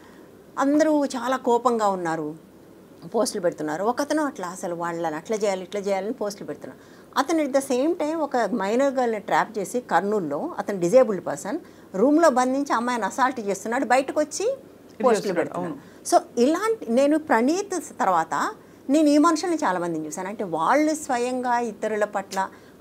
అందరూ చాలా కోపంగా ఉన్నారు పోస్టులు పెడుతున్నారు ఒకతను అట్లా అసలు వాళ్ళని అట్లా చేయాలి ఇట్లా చేయాలని పోస్టులు పెడుతున్నారు అతను ఎట్ ద సేమ్ టైం ఒక మైనర్ గర్ల్ని ట్రాప్ చేసి కర్నూల్లో అతను డిజేబుల్డ్ పర్సన్ రూమ్లో బంధించి అమ్మాయిని అసాల్ట్ చేస్తున్నాడు బయటకు వచ్చి పోస్టులు చేస్తున్నాడు, పెడుతున్నాడు సో ఇలాంటి నేను ప్రణీత్ తర్వాత నేను ఈ మనుషుల్ని చాలామందిని చూశాను అంటే వాళ్ళు స్వయంగా ఇతరుల పట్ల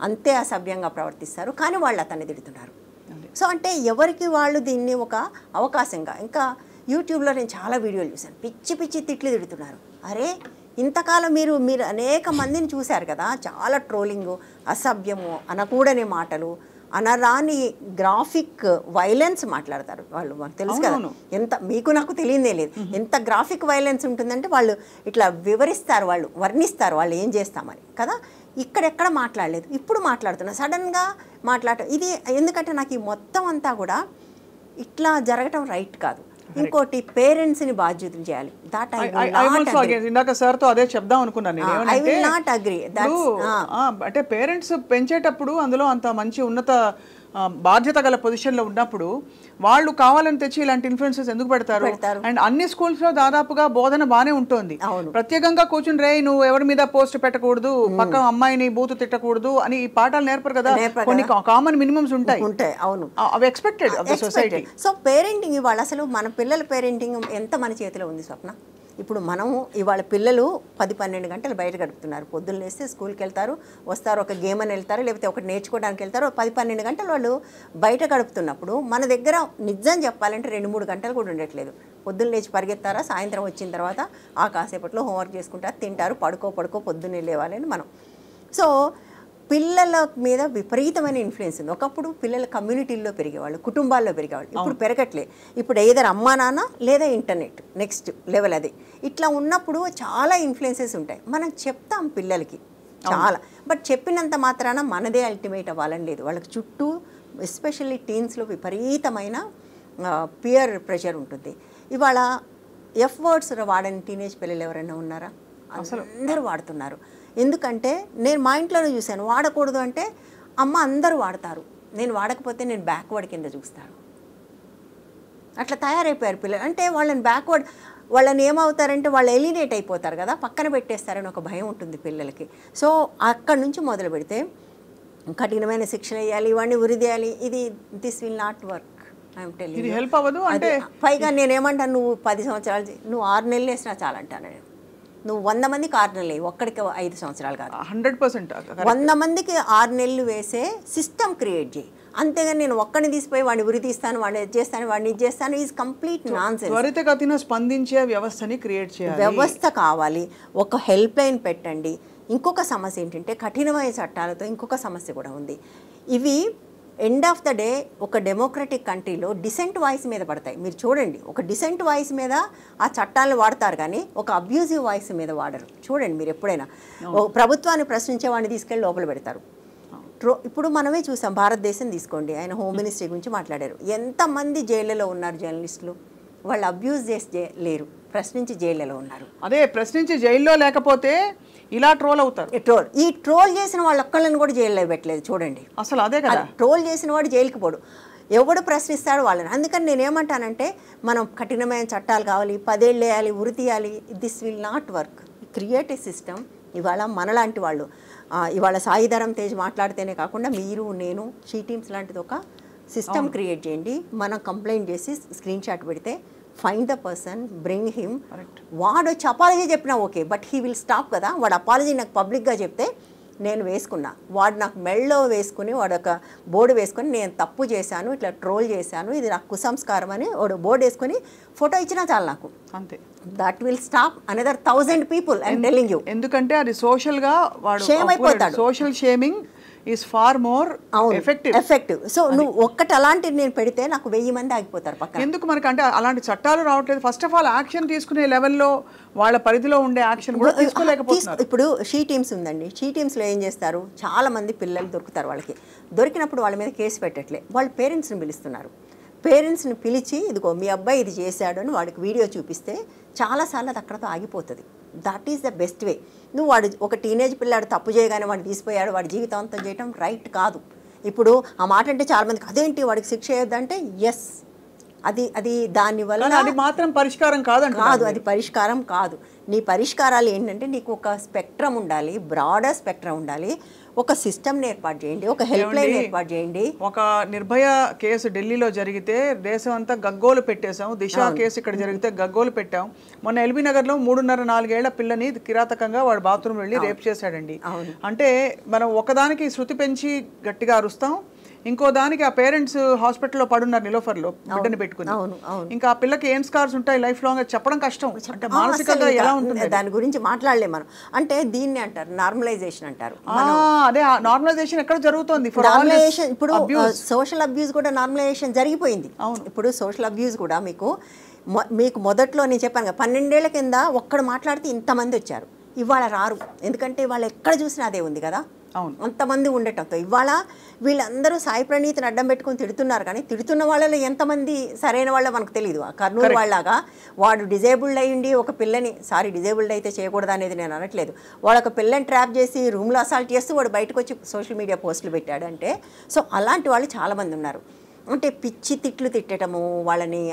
అంతే అసభ్యంగా ప్రవర్తిస్తారు కానీ వాళ్ళు అతన్ని తిడుతున్నారు సో అంటే ఎవరికి వాళ్ళు దీన్ని ఒక అవకాశంగా ఇంకా యూట్యూబ్లో నేను చాలా వీడియోలు చూశాను పిచ్చి పిచ్చి తిట్లు తిడుతున్నారు అరే ఇంతకాలం మీరు మీరు అనేక మందిని చూశారు కదా చాలా ట్రోలింగ్ అసభ్యము అనకూడని మాటలు అనరాని గ్రాఫిక్ వైలెన్స్ మాట్లాడతారు వాళ్ళు మనకు తెలుసు కదా అవునవును. ఎంత మీకు నాకు తెలియదే లేదు ఎంత గ్రాఫిక్ వైలెన్స్ ఉంటుందంటే వాళ్ళు ఇట్లా వివరిస్తారు వాళ్ళు వర్ణిస్తారు వాళ్ళు ఏం చేస్తామని కదా ఇక్కడెక్కడ మాట్లాడలేదు ఇప్పుడు మాట్లాడుతున్నా సడన్గా మాట్లాడటం ఇది ఎందుకంటే నాకు ఈ మొత్తం అంతా కూడా ఇట్లా జరగటం రైట్ కాదు ఇంకోటి పేరెంట్స్ని బాధ్యతలు చేయాలి that I I also again ఇందాక సార్ తో అదే చెప్దాం అనుకున్నాను నేను ఐ ఏమనంటే విల్ నాట్ అగ్రీ ఇప్పుడు, ఆ, అంటే పేరెంట్స్ పెంచేటప్పుడు అందులో అంత మంచి ఉన్నత ఆ, బాధ్యత గల పొజిషన్ లో ఉన్నప్పుడు వాళ్ళు కావాలని తెచ్చి ఇలాంటి ఇన్ఫ్లుయెన్సెస్ ఎందుకు పెడతారు పెడతారు. అండ్ అన్ని స్కూల్స్ లో దాదాపుగా బోధన బానే ఉంటుంది అవును. ప్రత్యేకంగా కూర్చుని రే నువ్వు ఎవరి మీద పోస్ట్ పెట్టకూడదు పక్క అమ్మాయిని బూతు తిట్టకూడదు అని ఈ పాఠాలు నేర్పరు కదా నేర్పరు కొన్ని కామన్ మినిమమ్స్ ఉంటాయి ఉంటాయి అవును ఆ, అవి expected of the society so parenting ఇవాళ అసలు మన పిల్లల పేరెంటింగ్ ఎంత మన చేతిలో ఉంది స్వప్న ఇప్పుడు మనము ఇవాళ పిల్లలు పది పన్నెండు గంటలు బయట గడుపుతున్నారు పొద్దున్న లేస్తే స్కూల్కి వెళ్తారు వస్తారు ఒక గేమ్ అని వెళ్తారు లేకపోతే ఒకటి నేర్చుకోవడానికి వెళ్తారు పది పన్నెండు గంటలు వాళ్ళు బయట గడుపుతున్నప్పుడు మన దగ్గర నిజం చెప్పాలంటే రెండు మూడు గంటలు కూడా ఉండట్లేదు పొద్దున్న లేచి పరిగెత్తారా సాయంత్రం వచ్చిన తర్వాత ఆ కాసేపట్లో హోంవర్క్ చేసుకుంటారు తింటారు పడుకో పడుకో పొద్దున్నే లేవాలని మనం సో పిల్లల మీద విపరీతమైన ఇన్ఫ్లుయెన్స్ ఉంది ఒకప్పుడు పిల్లల కమ్యూనిటీల్లో పెరిగేవాళ్ళు కుటుంబాల్లో పెరిగేవాళ్ళు ఇప్పుడు పెరగట్లే ఇప్పుడు ఏదైనా అమ్మా నాన్న లేదా ఇంటర్నెట్ నెక్స్ట్ లెవెల్ అది ఇట్లా ఉన్నప్పుడు చాలా ఇన్ఫ్లుయెన్సెస్ ఉంటాయి మనం చెప్తాం పిల్లలకి చాలా బట్ చెప్పినంత మాత్రాన మనదే అల్టిమేట్ అవ్వాలని లేదు వాళ్ళకి చుట్టూ ఎస్పెషల్లీ టీన్స్లో విపరీతమైన పియర్ ప్రెషర్ ఉంటుంది ఇవాళ ఎఫ్ వర్డ్స్ వాడని టీనేజ్ పిల్లలు ఎవరైనా ఉన్నారా అసలు అందరూ వాడుతున్నారు ఎందుకంటే నేను మా ఇంట్లోనే చూశాను వాడకూడదు అంటే అమ్మ అందరూ వాడతారు నేను వాడకపోతే నేను బ్యాక్వర్డ్ కింద చూస్తాను అట్లా తయారైపోయారు పిల్లలు అంటే వాళ్ళని బ్యాక్వర్డ్ వాళ్ళని ఏమవుతారంటే వాళ్ళు ఎలినేట్ అయిపోతారు కదా పక్కన పెట్టేస్తారని ఒక భయం ఉంటుంది పిల్లలకి సో అక్కడి నుంచి మొదలు పెడితే కఠినమైన శిక్షణ వేయాలి ఇవన్నీ ఉరిదేయాలి ఇది this will not work I'm tell ఇది help అవ్వదు అంటే- పైగా నేనేమంటాను నువ్వు పది సంవత్సరాలు చే- నువ్వు ఆరు నెలలు వేసినా చాలంటాను నేను నువ్వు వంద మందికి ఆరు నెలలు వేయి, ఒక్కడికి ఐదు సంవత్సరాలు కాదు హండ్రెడ్ పర్సెంట్ వంద మందికి ఆరు నెలలు వేసే సిస్టమ్ క్రియేట్ చేయి అంతేగాని నేను ఒక్కడిని తీసిపోయి వాడిని ఉరి తీస్తాను వాడిని ఇది చేస్తాను వాడిని ఇది చేస్తాను ఈజ్ కంప్లీట్ నాన్ త్వరితగతిన స్పందించే వ్యవస్థని క్రియేట్ చేయాలి వ్యవస్థ కావాలి ఒక హెల్ప్ లైన్ పెట్టండి ఇంకొక సమస్య ఏంటంటే కఠినమైన చట్టాలతో ఇంకొక సమస్య కూడా ఉంది ఇవి ఎండ్ ఆఫ్ ద డే ఒక డెమోక్రటిక్ కంట్రీలో డిసెంట్ వాయిస్ మీద పడతాయి మీరు చూడండి ఒక డిసెంట్ వాయిస్ మీద ఆ చట్టాలను వాడతారు కానీ ఒక అబ్యూజివ్ వాయిస్ మీద వాడరు చూడండి మీరు ఎప్పుడైనా ఓ ప్రభుత్వాన్ని ప్రశ్నించే వాడిని తీసుకెళ్ళి లోపల పెడతారు ట్రో ఇప్పుడు మనమే చూసాం భారతదేశం తీసుకోండి ఆయన హోమ్ మినిస్ట్రీ గురించి మాట్లాడారు ఎంతమంది జైళ్ళలో ఉన్నారు జర్నలిస్టులు వాళ్ళు అబ్యూజ్ చేసి లేరు ప్రశ్నించి జైళ్ళలో ఉన్నారు అదే ప్రశ్నించి జైల్లో లేకపోతే ఇలా ట్రోల్ అవుతారు ఈ ట్రోల్ ఈ ట్రోల్ చేసిన వాళ్ళ ఒక్కళ్ళని కూడా జైల్లో పెట్టలేదు చూడండి అసలు అదే కదా ట్రోల్ చేసిన వాడు జైలుకి పోడు ఎవడు ప్రశ్నిస్తాడు వాళ్ళని అందుకని నేను ఏమంటానంటే మనం కఠినమైన చట్టాలు కావాలి పదేళ్ళు వేయాలి ఉరి తీయాలి this will not work create a system ఇవాళ మనలాంటి వాళ్ళు ఆ, ఇవాళ సాయిధరం తేజ్ మాట్లాడితేనే కాకుండా మీరు నేను షీ టీమ్స్ లాంటిది ఒక సిస్టమ్ క్రియేట్ చేయండి మనం కంప్లైంట్ చేసి స్క్రీన్ షాట్ పెడితే find the person bring him వాడు వచ్చి అపాలజీ చెప్పినా okay but he will stop కదా వాడు అపాలజీ నాకు పబ్లిక్గా చెప్తే నేను వేసుకున్నా వాడు నాకు మెళ్ళో వేసుకుని వాడు ఒక బోర్డు వేసుకొని నేను తప్పు చేశాను ఇట్లా ట్రోల్ చేశాను ఇది నాకు కుసంస్కారం అని వాడు బోర్డు వేసుకొని ఫోటో ఇచ్చినా చాలు నాకు అంతే that will stop another thousand people I'm telling you ఎందుకంటే అది సోషల్ గా వాడు Shame అయిపోతాడు. Social shaming is far more అవును ఎఫెక్టివ్ ఎఫెక్టివ్ సో నువ్వు ఒక్కటి అలాంటిది నేను పెడితే నాకు వెయ్యి మంది ఆగిపోతారు పక్కన ఎందుకు మనకి అంటే అలాంటి చట్టాలు రావట్లేదు ఫస్ట్ ఆఫ్ ఆల్ యాక్షన్ తీసుకునే లెవెల్లో వాళ్ళ పరిధిలో ఉండే యాక్షన్ కూడా తీసుకోలేకపోతున్నారు తీసు- ఇప్పుడు షీ టీమ్స్ ఉందండి షీ టీమ్స్లో ఏం చేస్తారు చాలా మంది పిల్లలు దొరుకుతారు వాళ్ళకి దొరికినప్పుడు వాళ్ళ మీద కేసు పెట్టట్లే వాళ్ళ పేరెంట్స్ని పిలుస్తున్నారు పేరెంట్స్ని పిలిచి ఇదిగో మీ అబ్బాయి ఇది చేశాడు అని వాడికి వీడియో చూపిస్తే చాలాసార్లు అది అక్కడతో ఆగిపోతుంది that is the best way నువ్వు వాడు ఒక టీనేజ్ పిల్లాడు తప్పు చేయగానే వాడు తీసిపోయాడు వాడి జీవితాంతం చేయటం రైట్ కాదు ఇప్పుడు ఆ మాట అంటే చాలా మందికి అదేంటి వాడికి శిక్ష వేయొద్దంటే ఎస్ అది అది దానివల్ల కానీ అది మాత్రం పరిష్కారం కాదంట కాదు అది పరిష్కారం కాదు నీ పరిష్కారాలు ఏంటంటే నీకు ఒక స్పెక్ట్రమ్ ఉండాలి బ్రాడర్ స్పెక్ట్రమ్ ఉండాలి ఒక సిస్టమ్ని ఏర్పాటు చేయండి ఒక హెల్ప్ లైన్ ఏమండి? ఏర్పాటు చేయండి ఒక నిర్భయ కేసు ఢిల్లీలో జరిగితే దేశం అంతా గగ్గోలు పెట్టేశాం దిశ కేసు ఇక్కడ జరిగితే గగ్గోలు పెట్టాం మొన్న ఎల్బీ నగర్లో మూడున్నర నాలుగేళ్ల పిల్లని కిరాతకంగా వాడు బాత్రూమ్ వెళ్ళి రేప్ చేశాడండి అవును. అంటే మనం ఒకదానికి శృతి పెంచి గట్టిగా అరుస్తాం ఇంకో దానికి ఆ పేరెంట్స్ హాస్పిటల్లో పడున్నారు నిలోఫర్లో బిడ్డని పెట్టుకుని అవును అవును ఇంకా ఆ పిల్లకి ఏం స్కార్స్ ఉంటాయి లైఫ్ లాంగ్ అది చెప్పడం కష్టం అంటే ఆ, మానసికంగా అసలు ఎలా ఇంకా ఉంటుంది అది? దాని గురించి మాట్లాడలేం మనం అంటే దీన్ని అంటారు నార్మలైజేషన్ అంటారు ఆ, అదే నార్మలైజేషన్ ఎక్కడ జరుగుతోంది For all this నార్మలైజేషన్ ఇప్పుడు abuse. సోషల్ అబ్యూస్ కూడా నార్మలైజేషన్ జరిగిపోయింది ఇప్పుడు సోషల్ అబ్యూస్ కూడా మీకు మొ- మీకు మొదట్లో నేను చెప్పాను కదా పన్నెండేళ్ల కింద ఒక్కడు మాట్లాడితే ఇంతమంది వచ్చారు ఇవాళ రారు ఎందుకంటే ఇవాళ ఎక్కడ చూసినా అదే ఉంది కదా అవును. అంతమంది ఉండటంతో ఇవాళ వీళ్ళందరూ సాయి ప్రణీతిని అడ్డం పెట్టుకొని తిడుతున్నారు కానీ తిడుతున్న వాళ్ళలో ఎంతమంది సరైన వాళ్ళో మనకు తెలియదు ఆ కర్నూలు వాళ్ళలాగా వాడు డిజేబుల్డ్ అయ్యిండి ఒక పిల్లని సారీ డిజేబుల్డ్ అయితే చేయకూడదు అనేది నేను అనట్లేదు వాడు ఒక పిల్లని ట్రాప్ చేసి రూమ్లో అసాల్ట్ చేస్తూ వాడు బయటకు వచ్చి సోషల్ మీడియా పోస్టులు పెట్టాడంటే సో అలాంటి వాళ్ళు చాలామంది ఉన్నారు అంటే పిచ్చి తిట్లు తిట్టడము వాళ్ళని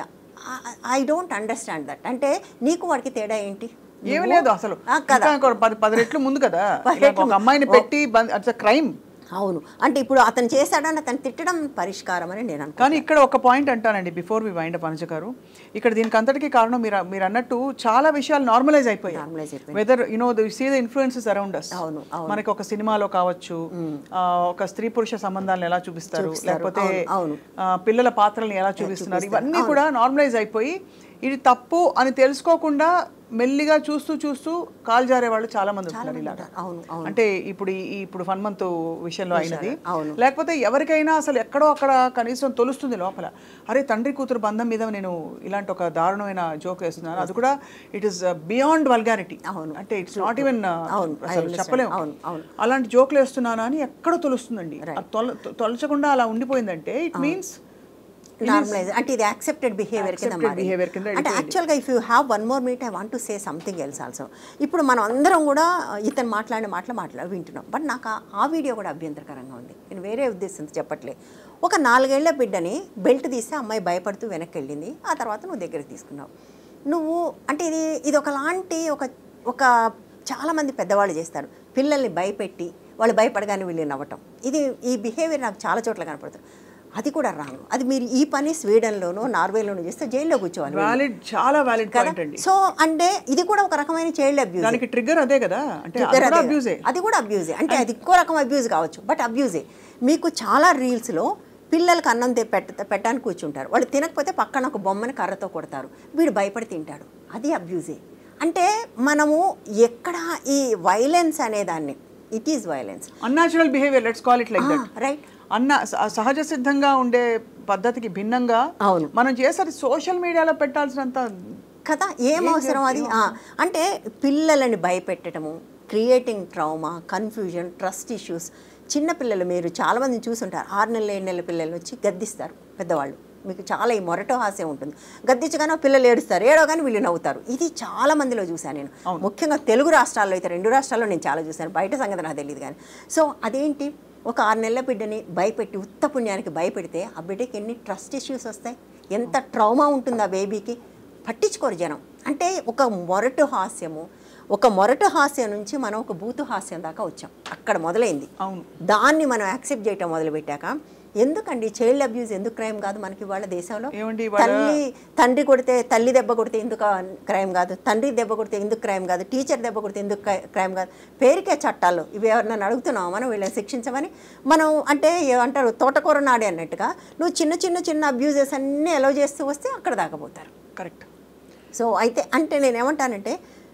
ఐ డోంట్ అండర్స్టాండ్ దట్ అంటే నీకు వాడికి తేడా ఏంటి ఏమీ నువ్వు- లేదు అసలు ఆ, కదా ఇంకా ఇంకో పది పది రెట్లు ముందు కదా పది ఇలా రెట్లు ఒక అమ్మాయిని పెట్టి క్రైమ్ అవును అంటే ఇప్పుడు అతను చేశాడని అతను తిట్టడం పరిష్కారం అని నేను అనుకో కానీ ఇక్కడ ఒక పాయింట్ అంటానండి before we wind up Anuja గారు ఇక్కడ దీనికి అంతటికీ కారణం మీరు మీరు అన్నట్టు చాలా విషయాలు నార్మలైజ్ అయిపోయాయి Normalize అయిపోయాయి. Whether you know the see the influences around us అవును, అవును. మనకి ఒక సినిమాలో కావచ్చు ఆ, ఒక స్త్రీ పురుష సంబంధాలను ఎలా చూపిస్తారు చూపిస్తారు, లేకపోతే అవును, అవును. ఆ, పిల్లల పాత్రలను ఎలా చూపిస్తున్నారు ఇవన్నీ కూడా నార్మలైజ్ అయిపోయి ఇది తప్పు అని తెలుసుకోకుండా మెల్లిగా చూస్తూ చూస్తూ కాల్ జారే వాళ్ళు చాలా మంది ఉంటున్నారు ఇలాగా అవును అవును అంటే ఇప్పుడు ఈ ఈ ఇప్పుడు హనుమంతు విషయంలో అయినది అవును. లేకపోతే ఎవరికైనా అసలు ఎక్కడో అక్కడ కనీసం తొలుస్తుంది లోపల అరే తండ్రి కూతురు బంధం మీద నేను ఇలాంటి ఒక దారుణమైన జోక్ వేస్తున్నాను అది కూడా ఇట్ ఇస్ బియాండ్ వల్గారిటీ అవును. అంటే ఇట్స్ నాట్ ఈవెన్ అవును, I అసలు understand. చెప్పలేము అవును, అవును. అలాంటి జోకులు వేస్తున్నానా అని ఎక్కడో తొలుస్తుందండి అది తొల తొ- తొలచకుండా అలా ఉండిపోయిందంటే ఇట్ మీన్స్ నార్మలైజ్ అంటే ఇది యాక్సెప్టెడ్ బిహేవియర్ కింద Accepted మారింది. behavior కింద అంటే వెళ్ళిపోయింది. యాక్చువల్గా if you have one more meet I want to say something else also ఇప్పుడు మనం అందరం కూడా ఇతను మాట్లాడిన మాటలు మాట్లాడి వింటున్నాం బట్ నాకు ఆ- ఆ వీడియో కూడా అభ్యంతరకరంగా ఉంది నేను వేరే ఉద్దేశంతో చెప్పట్లే ఒక నాలుగేళ్ల బిడ్డని బెల్ట్ తీస్తే అమ్మాయి భయపడుతూ వెనక్కి వెళ్ళింది ఆ తర్వాత నువ్వు దగ్గరికి తీసుకున్నావు నువ్వు అంటే ఇది ఇది ఒకలాంటి ఒక ఒక చాలామంది పెద్దవాళ్ళు చేస్తారు పిల్లల్ని భయపెట్టి వాళ్ళు భయపడగానే వీళ్ళు నవ్వటం ఇది ఈ బిహేవియర్ నాకు చాలా చోట్ల కనపడుతుంది అది కూడా రాంగ్ అది మీరు ఈ పని స్వీడన్లోనూ నార్వేలోనూ చేస్తే జైల్లో కూర్చోవాలి వీళ్ళు. వ్యాలిడ్ చాలా వ్యాలిడ్ కదా పాయింట్ అండి సో అంటే ఇది కూడా ఒక రకమైన చైల్డ్ అబ్యూజ్ దానికి ట్రిగ్గర్ అదే కదా అంటే అది కూడా అబ్యూజే అది కూడా అబ్యూజే అంటే అది ఇంకో రకం అబ్యూజ్ కావచ్చు బట్ అబ్యూజే మీకు చాలా రీల్స్లో పిల్లలకు అన్నం తె- పెట్ట పెట్టడానికి కూర్చుంటారు వాళ్ళు తినకపోతే పక్కన ఒక బొమ్మని కర్రతో కొడతారు వీడు భయపడి తింటాడు అది అబ్యూజే అంటే మనము ఎక్కడ ఈ వైలెన్స్ అనేదాన్ని it is violence unnatural behaviour let's call it like that right అన్న స- సహజ సిద్ధంగా ఉండే పద్ధతికి భిన్నంగా అవును. మనం చేసేది సోషల్ మీడియాలో పెట్టాల్సినంత కదా ఏం అవసరం అది ఆ, అంటే పిల్లలని భయపెట్టడము creating trauma confusion trust issues చిన్న పిల్లలు మీరు చాలామందిని చూసుంటారు ఆరు నెలల ఏడు నెలల పిల్లలు వచ్చి గద్దిస్తారు పెద్దవాళ్ళు మీకు చాలా ఈ మొరటో హాస్యం ఉంటుంది గద్దించగానే ఆ పిల్లలు ఏడుస్తారు ఏడవగానే వీళ్ళు నవ్వుతారు ఇది చాలా మందిలో చూశాను నేను ముఖ్యంగా తెలుగు రాష్ట్రాల్లో అయితే రెండు రాష్ట్రాల్లో నేను చాలా చూశాను బయట సంగతి నాకు తెలియదు కానీ సో అదేంటి ఒక ఆరు నెలల బిడ్డని భయపెట్టి ఉత్త పుణ్యానికి భయపెడితే ఆ బిడ్డకి ఎన్ని ట్రస్ట్ ఇష్యూస్ వస్తాయి ఎంత ట్రామా ఉంటుంది ఆ బేబీకి పట్టించుకోరు జనం అంటే ఒక మొరటు హాస్యము ఒక మొరటు హాస్యం నుంచి మనం ఒక బూతు హాస్యం దాకా వచ్చాం అక్కడ మొదలైంది అవును దాన్ని మనం యాక్సెప్ట్ చేయటం మొదలుపెట్టాక ఎందుకండి చైల్డ్ అబ్యూస్ ఎందుకు క్రైమ్ కాదు మనకి వాళ్ళ దేశంలో ఏమండి ఇవాళ- తల్లి తండ్రి కొడితే తల్లి దెబ్బ కొడితే ఎందుకు క్రైమ్ కాదు తండ్రి దెబ్బ కొడితే ఎందుకు క్రైమ్ కాదు టీచర్ దెబ్బ కొడితే ఎందుకు క్రైమ్ కాదు పేరుకే చట్టాలు ఇవి ఎవరినైనా అడుగుతున్నావా మనం వీళ్ళని శిక్షించమని మనం అంటే ఏమంటారు తోటకూర నాడే అన్నట్టుగా నువ్వు చిన్న చిన్న చిన్న అబ్యూజెస్ అన్నీ అలౌ చేస్తూ వస్తే అక్కడ దాకపోతారు కరెక్ట్ సో అయితే అంటే నేను ఏమంటానంటే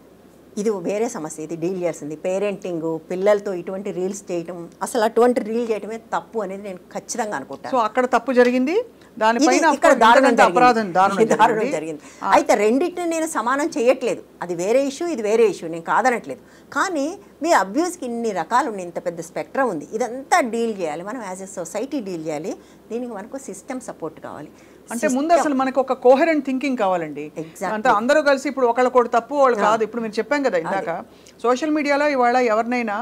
ఇది వేరే సమస్య ఇది డీల్ చేయాల్సింది పేరెంటింగ్ పిల్లలతో ఇటువంటి రీల్స్ చేయటం అసలు అటువంటి రీల్ చేయటమే తప్పు అనేది నేను ఖచ్చితంగా అనుకుంటాను సో అక్కడ తప్పు జరిగింది ఇది దానిపైన ఇక్కడ అప్పుడు దారుణం ఇంతకంటే అపరాధం జరిగింది. దారుణం దారుణం జరిగింది. జరిగింది అయితే రెండింటిని నేను సమానం చేయట్లేదు అది వేరే ఇష్యూ ఇది వేరే ఇష్యూ నేను కాదనట్లేదు కానీ మీ అబ్యూస్కి ఇన్ని రకాలు ఉన్నాయి ఇంత పెద్ద స్పెక్ట్రమ్ ఉంది ఇదంతా డీల్ చేయాలి మనం యాజ్ ఎ సొసైటీ డీల్ చేయాలి దీనికి మనకు సిస్టమ్ సపోర్ట్ కావాలి అంటే ముందు అసలు మనకు ఒక కోహరెంట్ థింకింగ్ కావాలండి Exactly. అంటే అందరూ కలిసి ఇప్పుడు ఒకళ్ళ ఒకటి తప్పు వాళ్ళు కాదు ఇప్పుడు మీరు చెప్పాం కదా ఇందాక సోషల్ మీడియాలో ఇవాళ ఎవరినైనా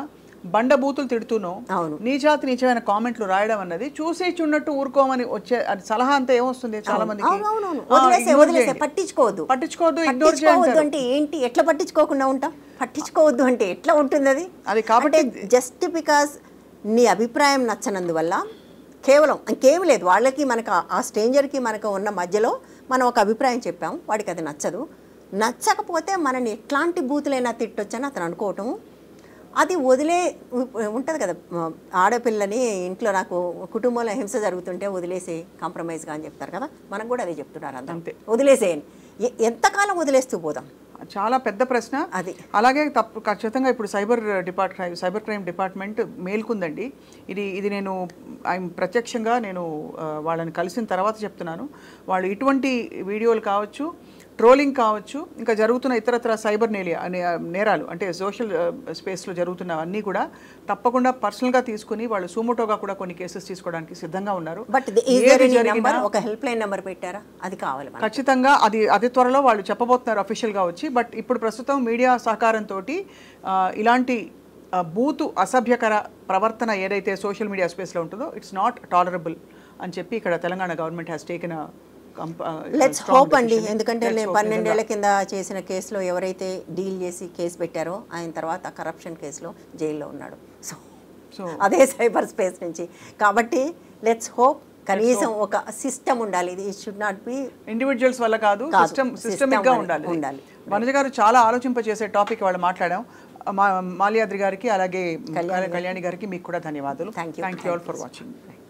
బండ బూతులు తిడుతూనో అవును. నీచాతి నీచమైన కామెంట్లు రాయడం అన్నది చూసి చున్నట్టు ఊరుకోమని వచ్చే అది సలహా అంతా ఏమొస్తుంది చాలా మందికి అవునవును ఆ, వదిలేసే ignore వదిలేసే చేయండి. పట్టించుకోవద్దు పట్టించుకోవద్దు ఇగ్నోర్ పట్టించుకోవద్దు చేయండి అంటే ఏంటి ఎట్లా పట్టించుకోకుండా ఉంటాం పట్టించుకోవద్దు అంటే ఎట్లా ఉంటుంది అది అది కాబట్టి- జస్ట్ బికాస్ నీ అభిప్రాయం నచ్చనందువల్ల కేవలం ఇంకేమి లేదు వాళ్ళకి మనకు ఆ- ఆ స్ట్రేంజర్కి మనకు ఉన్న మధ్యలో మనం ఒక అభిప్రాయం చెప్పాం వాడికి అది నచ్చదు నచ్చకపోతే మనని ఎట్లాంటి బూతులైనా తిట్టొచ్చని అతను అనుకోవటము అది వదిలే ఉంటుంది కదా ఆడపిల్లని ఇంట్లో నాకు కుటుంబంలో హింస జరుగుతుంటే వదిలేసే కాంప్రమైజ్గా అని చెప్తారు కదా మనకు కూడా అదే చెప్తున్నారు అందరూ అంతే. వదిలేసేయని ఎ- ఎంతకాలం వదిలేస్తూ పోదాం చాలా పెద్ద ప్రశ్న అది. అలాగే తప్పు ఖచ్చితంగా ఇప్పుడు cyber depart cyber crime department మేల్కుందండి ఇది ఇది నేను ఆయన ప్రత్యక్షంగా నేను ఆ, వాళ్ళని కలిసిన తర్వాత చెప్తున్నాను వాళ్ళు ఇటువంటి వీడియోలు కావచ్చు ట్రోలింగ్ కావచ్చు ఇంకా జరుగుతున్న ఇతరత్ర సైబర్ నేలి అనే నేరాలు అంటే సోషల్ స్పేస్లో జరుగుతున్న అన్నీ కూడా తప్పకుండా పర్సనల్గా తీసుకుని వాళ్ళు సుమోటోగా కూడా కొన్ని కేసెస్ తీసుకోవడానికి సిద్ధంగా ఉన్నారు బట్ ఏది జరిగినా నెంబర్ ఒక హెల్ప్ లైన్ నెంబర్ పెట్టారా అది కావాలి మనకి. ఖచ్చితంగా అది అతి త్వరలో వాళ్ళు చెప్పబోతున్నారు అఫీషియల్గా వచ్చి బట్ ఇప్పుడు ప్రస్తుతం మీడియా సహకారంతో ఇలాంటి ఆ, బూతు అసభ్యకర ప్రవర్తన ఏదైతే సోషల్ మీడియా స్పేస్లో ఉంటుందో ఇట్స్ నాట్ టాలరబుల్ అని చెప్పి ఇక్కడ Telangana government has taken let's hope అండి ఎందుకంటే నేను పన్నెండేళ్ల కింద చేసిన కేసులో ఎవరైతే డీల్ చేసి కేసు పెట్టారో ఆయన తర్వాత కరప్షన్ కేసులో జైల్లో ఉన్నాడు సో సో అదే సైబర్ స్పేస్ నుంచి కాబట్టి లెట్స్ హోప్ కనీసం ఒక సిస్టమ్ ఉండాలి ఇది షుడ్ నాట్ బి ఇండివిజువల్స్ వల్ల కాదు కాదు. సిస్టమ్ System సిస్టమిక్ గా వల్ల ఉండాలి ఉండాలి. వనజ గారు చాలా ఆలోచింపచేసే టాపిక్ వాళ్ళు మాట్లాడాం మా మాల్యాద్రి గారికి అలాగే కళ్యాణి గారికి మీకు కూడా ధన్యవాదాలు Thank you. Thank you all for watching